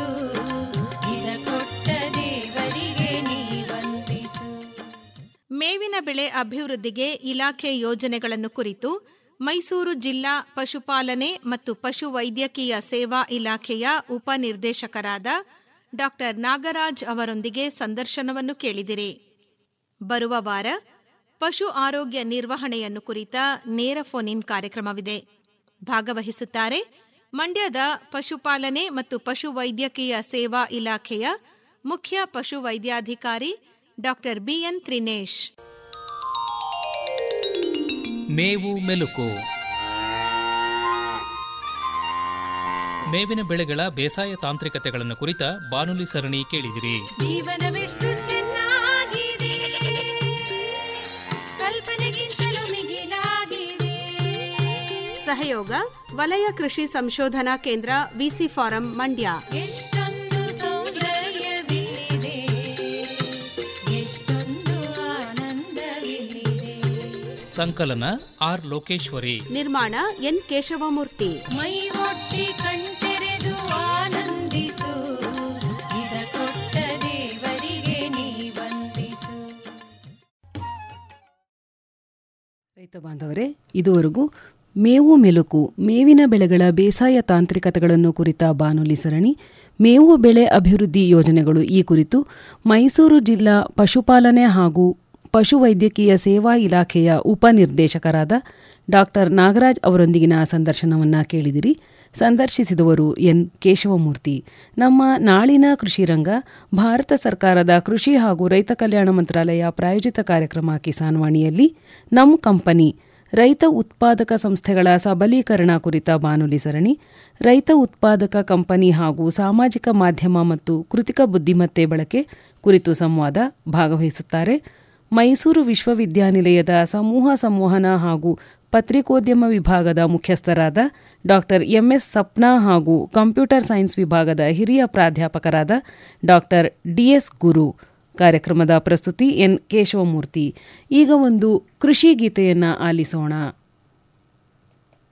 ಇದ ಕೊಟ್ಟ ದೇವರಿಗೆ ನೀ ವಂದಿಸು ಮೇವಿನ ಬೆಳೆ ಅಭಿವೃದ್ಧಿಗೆ ಇಲಾಖೆ ಯೋಜನೆಗಳನ್ನು ಕುರಿತು ಮೈಸೂರು ಜಿಲ್ಲಾ ಪಶುಪಾಲನೆ ಮತ್ತು ಪಶು ವೈದ್ಯಕೀಯ ಸೇವಾ ಇಲಾಖೆಯ ಉಪನಿರ್ದೇಶಕರಾದ ಡಾಕ್ಟರ್ ನಾಗರಾಜ್ ಅವರೊಂದಿಗೆ ಸಂದರ್ಶನವನ್ನು ಕೇಳಿದಿರಿ ಬರುವ ವಾರ ಪಶು ಆರೋಗ್ಯ ನಿರ್ವಹಣೆಯನ್ನು ಕುರಿತ ನೇರ ಫೋನ್ ಇನ್ ಕಾರ್ಯಕ್ರಮವಿದೆ ಭಾಗವಹಿಸುತ್ತಾರೆ ಮಂಡ್ಯದ ಪಶುಪಾಲನೆ ಮತ್ತು ಪಶು ವೈದ್ಯಕೀಯ ಸೇವಾ ಇಲಾಖೆಯ ಮುಖ್ಯ ಪಶು ವೈದ್ಯಾಧಿಕಾರಿ ಡಾಕ್ಟರ್ ಬಿಎನ್ ತ್ರಿನೇಶ್ ಮೇವು ಮೆಲುಕು ಮೇವಿನ ಬೆಳೆಗಳ ಬೇಸಾಯ ತಾಂತ್ರಿಕತೆಗಳನ್ನು ಕುರಿತ ಬಾನುಲಿ ಸರಣಿ ಕೇಳಿದಿರಿ ಜೀವನವೆಷ್ಟು ಚೆನ್ನಾಗಿದೆ ಕಲ್ಪನೆಗಿಂತಲೂ ಮಿಗಿಲಾಗಿದೆ ಸಹಯೋಗ ವಲಯ ಕೃಷಿ ಸಂಶೋಧನಾ ಕೇಂದ್ರ ವಿಸಿ ಫಾರಂ ಮಂಡ್ಯ ಎಷ್ಟೊಂದು ಸೌಂದರ್ಯವಿಲ್ಲಿದೆ ಎಷ್ಟೊಂದು ಆನಂದವಿಲ್ಲಿದೆ ಸಂಕಲನ ಆರ್ ಲೋಕೇಶ್ವರಿ ನಿರ್ಮಾಣ ಎನ್ ಕೇಶವಮೂರ್ತಿ ಮೈ ಒಟ್ಟಿ ಕಣ್ತೆರೆದು ಆನಂದಿಸು ಇದ ಕೊಟ್ಟ ದೇವರಿಗೆ ನೀ ವಂದಿಸು ರೈತ ಬಾಂಧವರೇ ಇದುವರೆಗೂ ಮೇವು ಮೆಲುಕು ಮೇವಿನ ಬೆಳೆಗಳ ಬೇಸಾಯ ತಾಂತ್ರಿಕತೆಗಳನ್ನು ಕುರಿತ ಬಾನುಲಿ ಸರಣಿ ಮೇವು ಬೆಳೆ ಅಭಿವೃದ್ಧಿ ಯೋಜನೆಗಳು ಈ ಕುರಿತು ಮೈಸೂರು ಜಿಲ್ಲಾ ಪಶುಪಾಲನೆ ಹಾಗೂ ಪಶುವೈದ್ಯಕೀಯ ಸೇವಾ ಇಲಾಖೆಯ ಉಪನಿರ್ದೇಶಕರಾದ ಡಾಕ್ಟರ್ ನಾಗರಾಜ್ ಅವರೊಂದಿಗಿನ ಸಂದರ್ಶನವನ್ನ ಕೇಳಿದಿರಿ ಸಂದರ್ಶಿಸಿದವರು ಎನ್ ಕೇಶವಮೂರ್ತಿ ನಮ್ಮ ನಾಳಿನ ಕೃಷಿ ರಂಗ ಭಾರತ ಸರ್ಕಾರದ ಕೃಷಿ ಹಾಗೂ ರೈತ ಕಲ್ಯಾಣ ಮಂತ್ರಾಲಯ ಪ್ರಾಯೋಜಿತ ಕಾರ್ಯಕ್ರಮ ಕಿಸಾನ್ ವಾಣಿಯಲ್ಲಿ ನಮ್ ಕಂಪನಿ ರೈತ ಉತ್ಪಾದಕ ಸಂಸ್ಥೆಗಳ ಸಬಲೀಕರಣ ಕುರಿತ ಬಾನುಲಿ ಸರಣಿ ರೈತ ಉತ್ಪಾದಕ ಕಂಪನಿ ಹಾಗೂ ಸಾಮಾಜಿಕ ಮಾಧ್ಯಮ ಮತ್ತು ಕೃತಿಕ ಬುದ್ಧಿಮತ್ತೆ ಬಳಕೆ ಕುರಿತು ಸಂವಾದ ಭಾಗವಹಿಸುತ್ತಾರೆ ಮೈಸೂರು ವಿಶ್ವವಿದ್ಯಾನಿಲಯದ ಸಮೂಹ ಸಂವಹನ ಹಾಗೂ ಪತ್ರಿಕೋದ್ಯಮ ವಿಭಾಗದ ಮುಖ್ಯಸ್ಥರಾದ ಡಾಕ್ಟರ್ ಎಂಎಸ್ ಸಪ್ನಾ ಹಾಗೂ ಕಂಪ್ಯೂಟರ್ ಸೈನ್ಸ್ ವಿಭಾಗದ ಹಿರಿಯ ಪ್ರಾಧ್ಯಾಪಕರಾದ ಡಾಕ್ಟರ್ ಡಿಎಸ್ ಗುರು ಕಾರ್ಯಕ್ರಮದ ಪ್ರಸ್ತುತಿ ಎನ್ ಕೇಶವಮೂರ್ತಿ ಈಗ ಒಂದು ಕೃಷಿ ಗೀತೆಯನ್ನ ಆಲಿಸೋಣ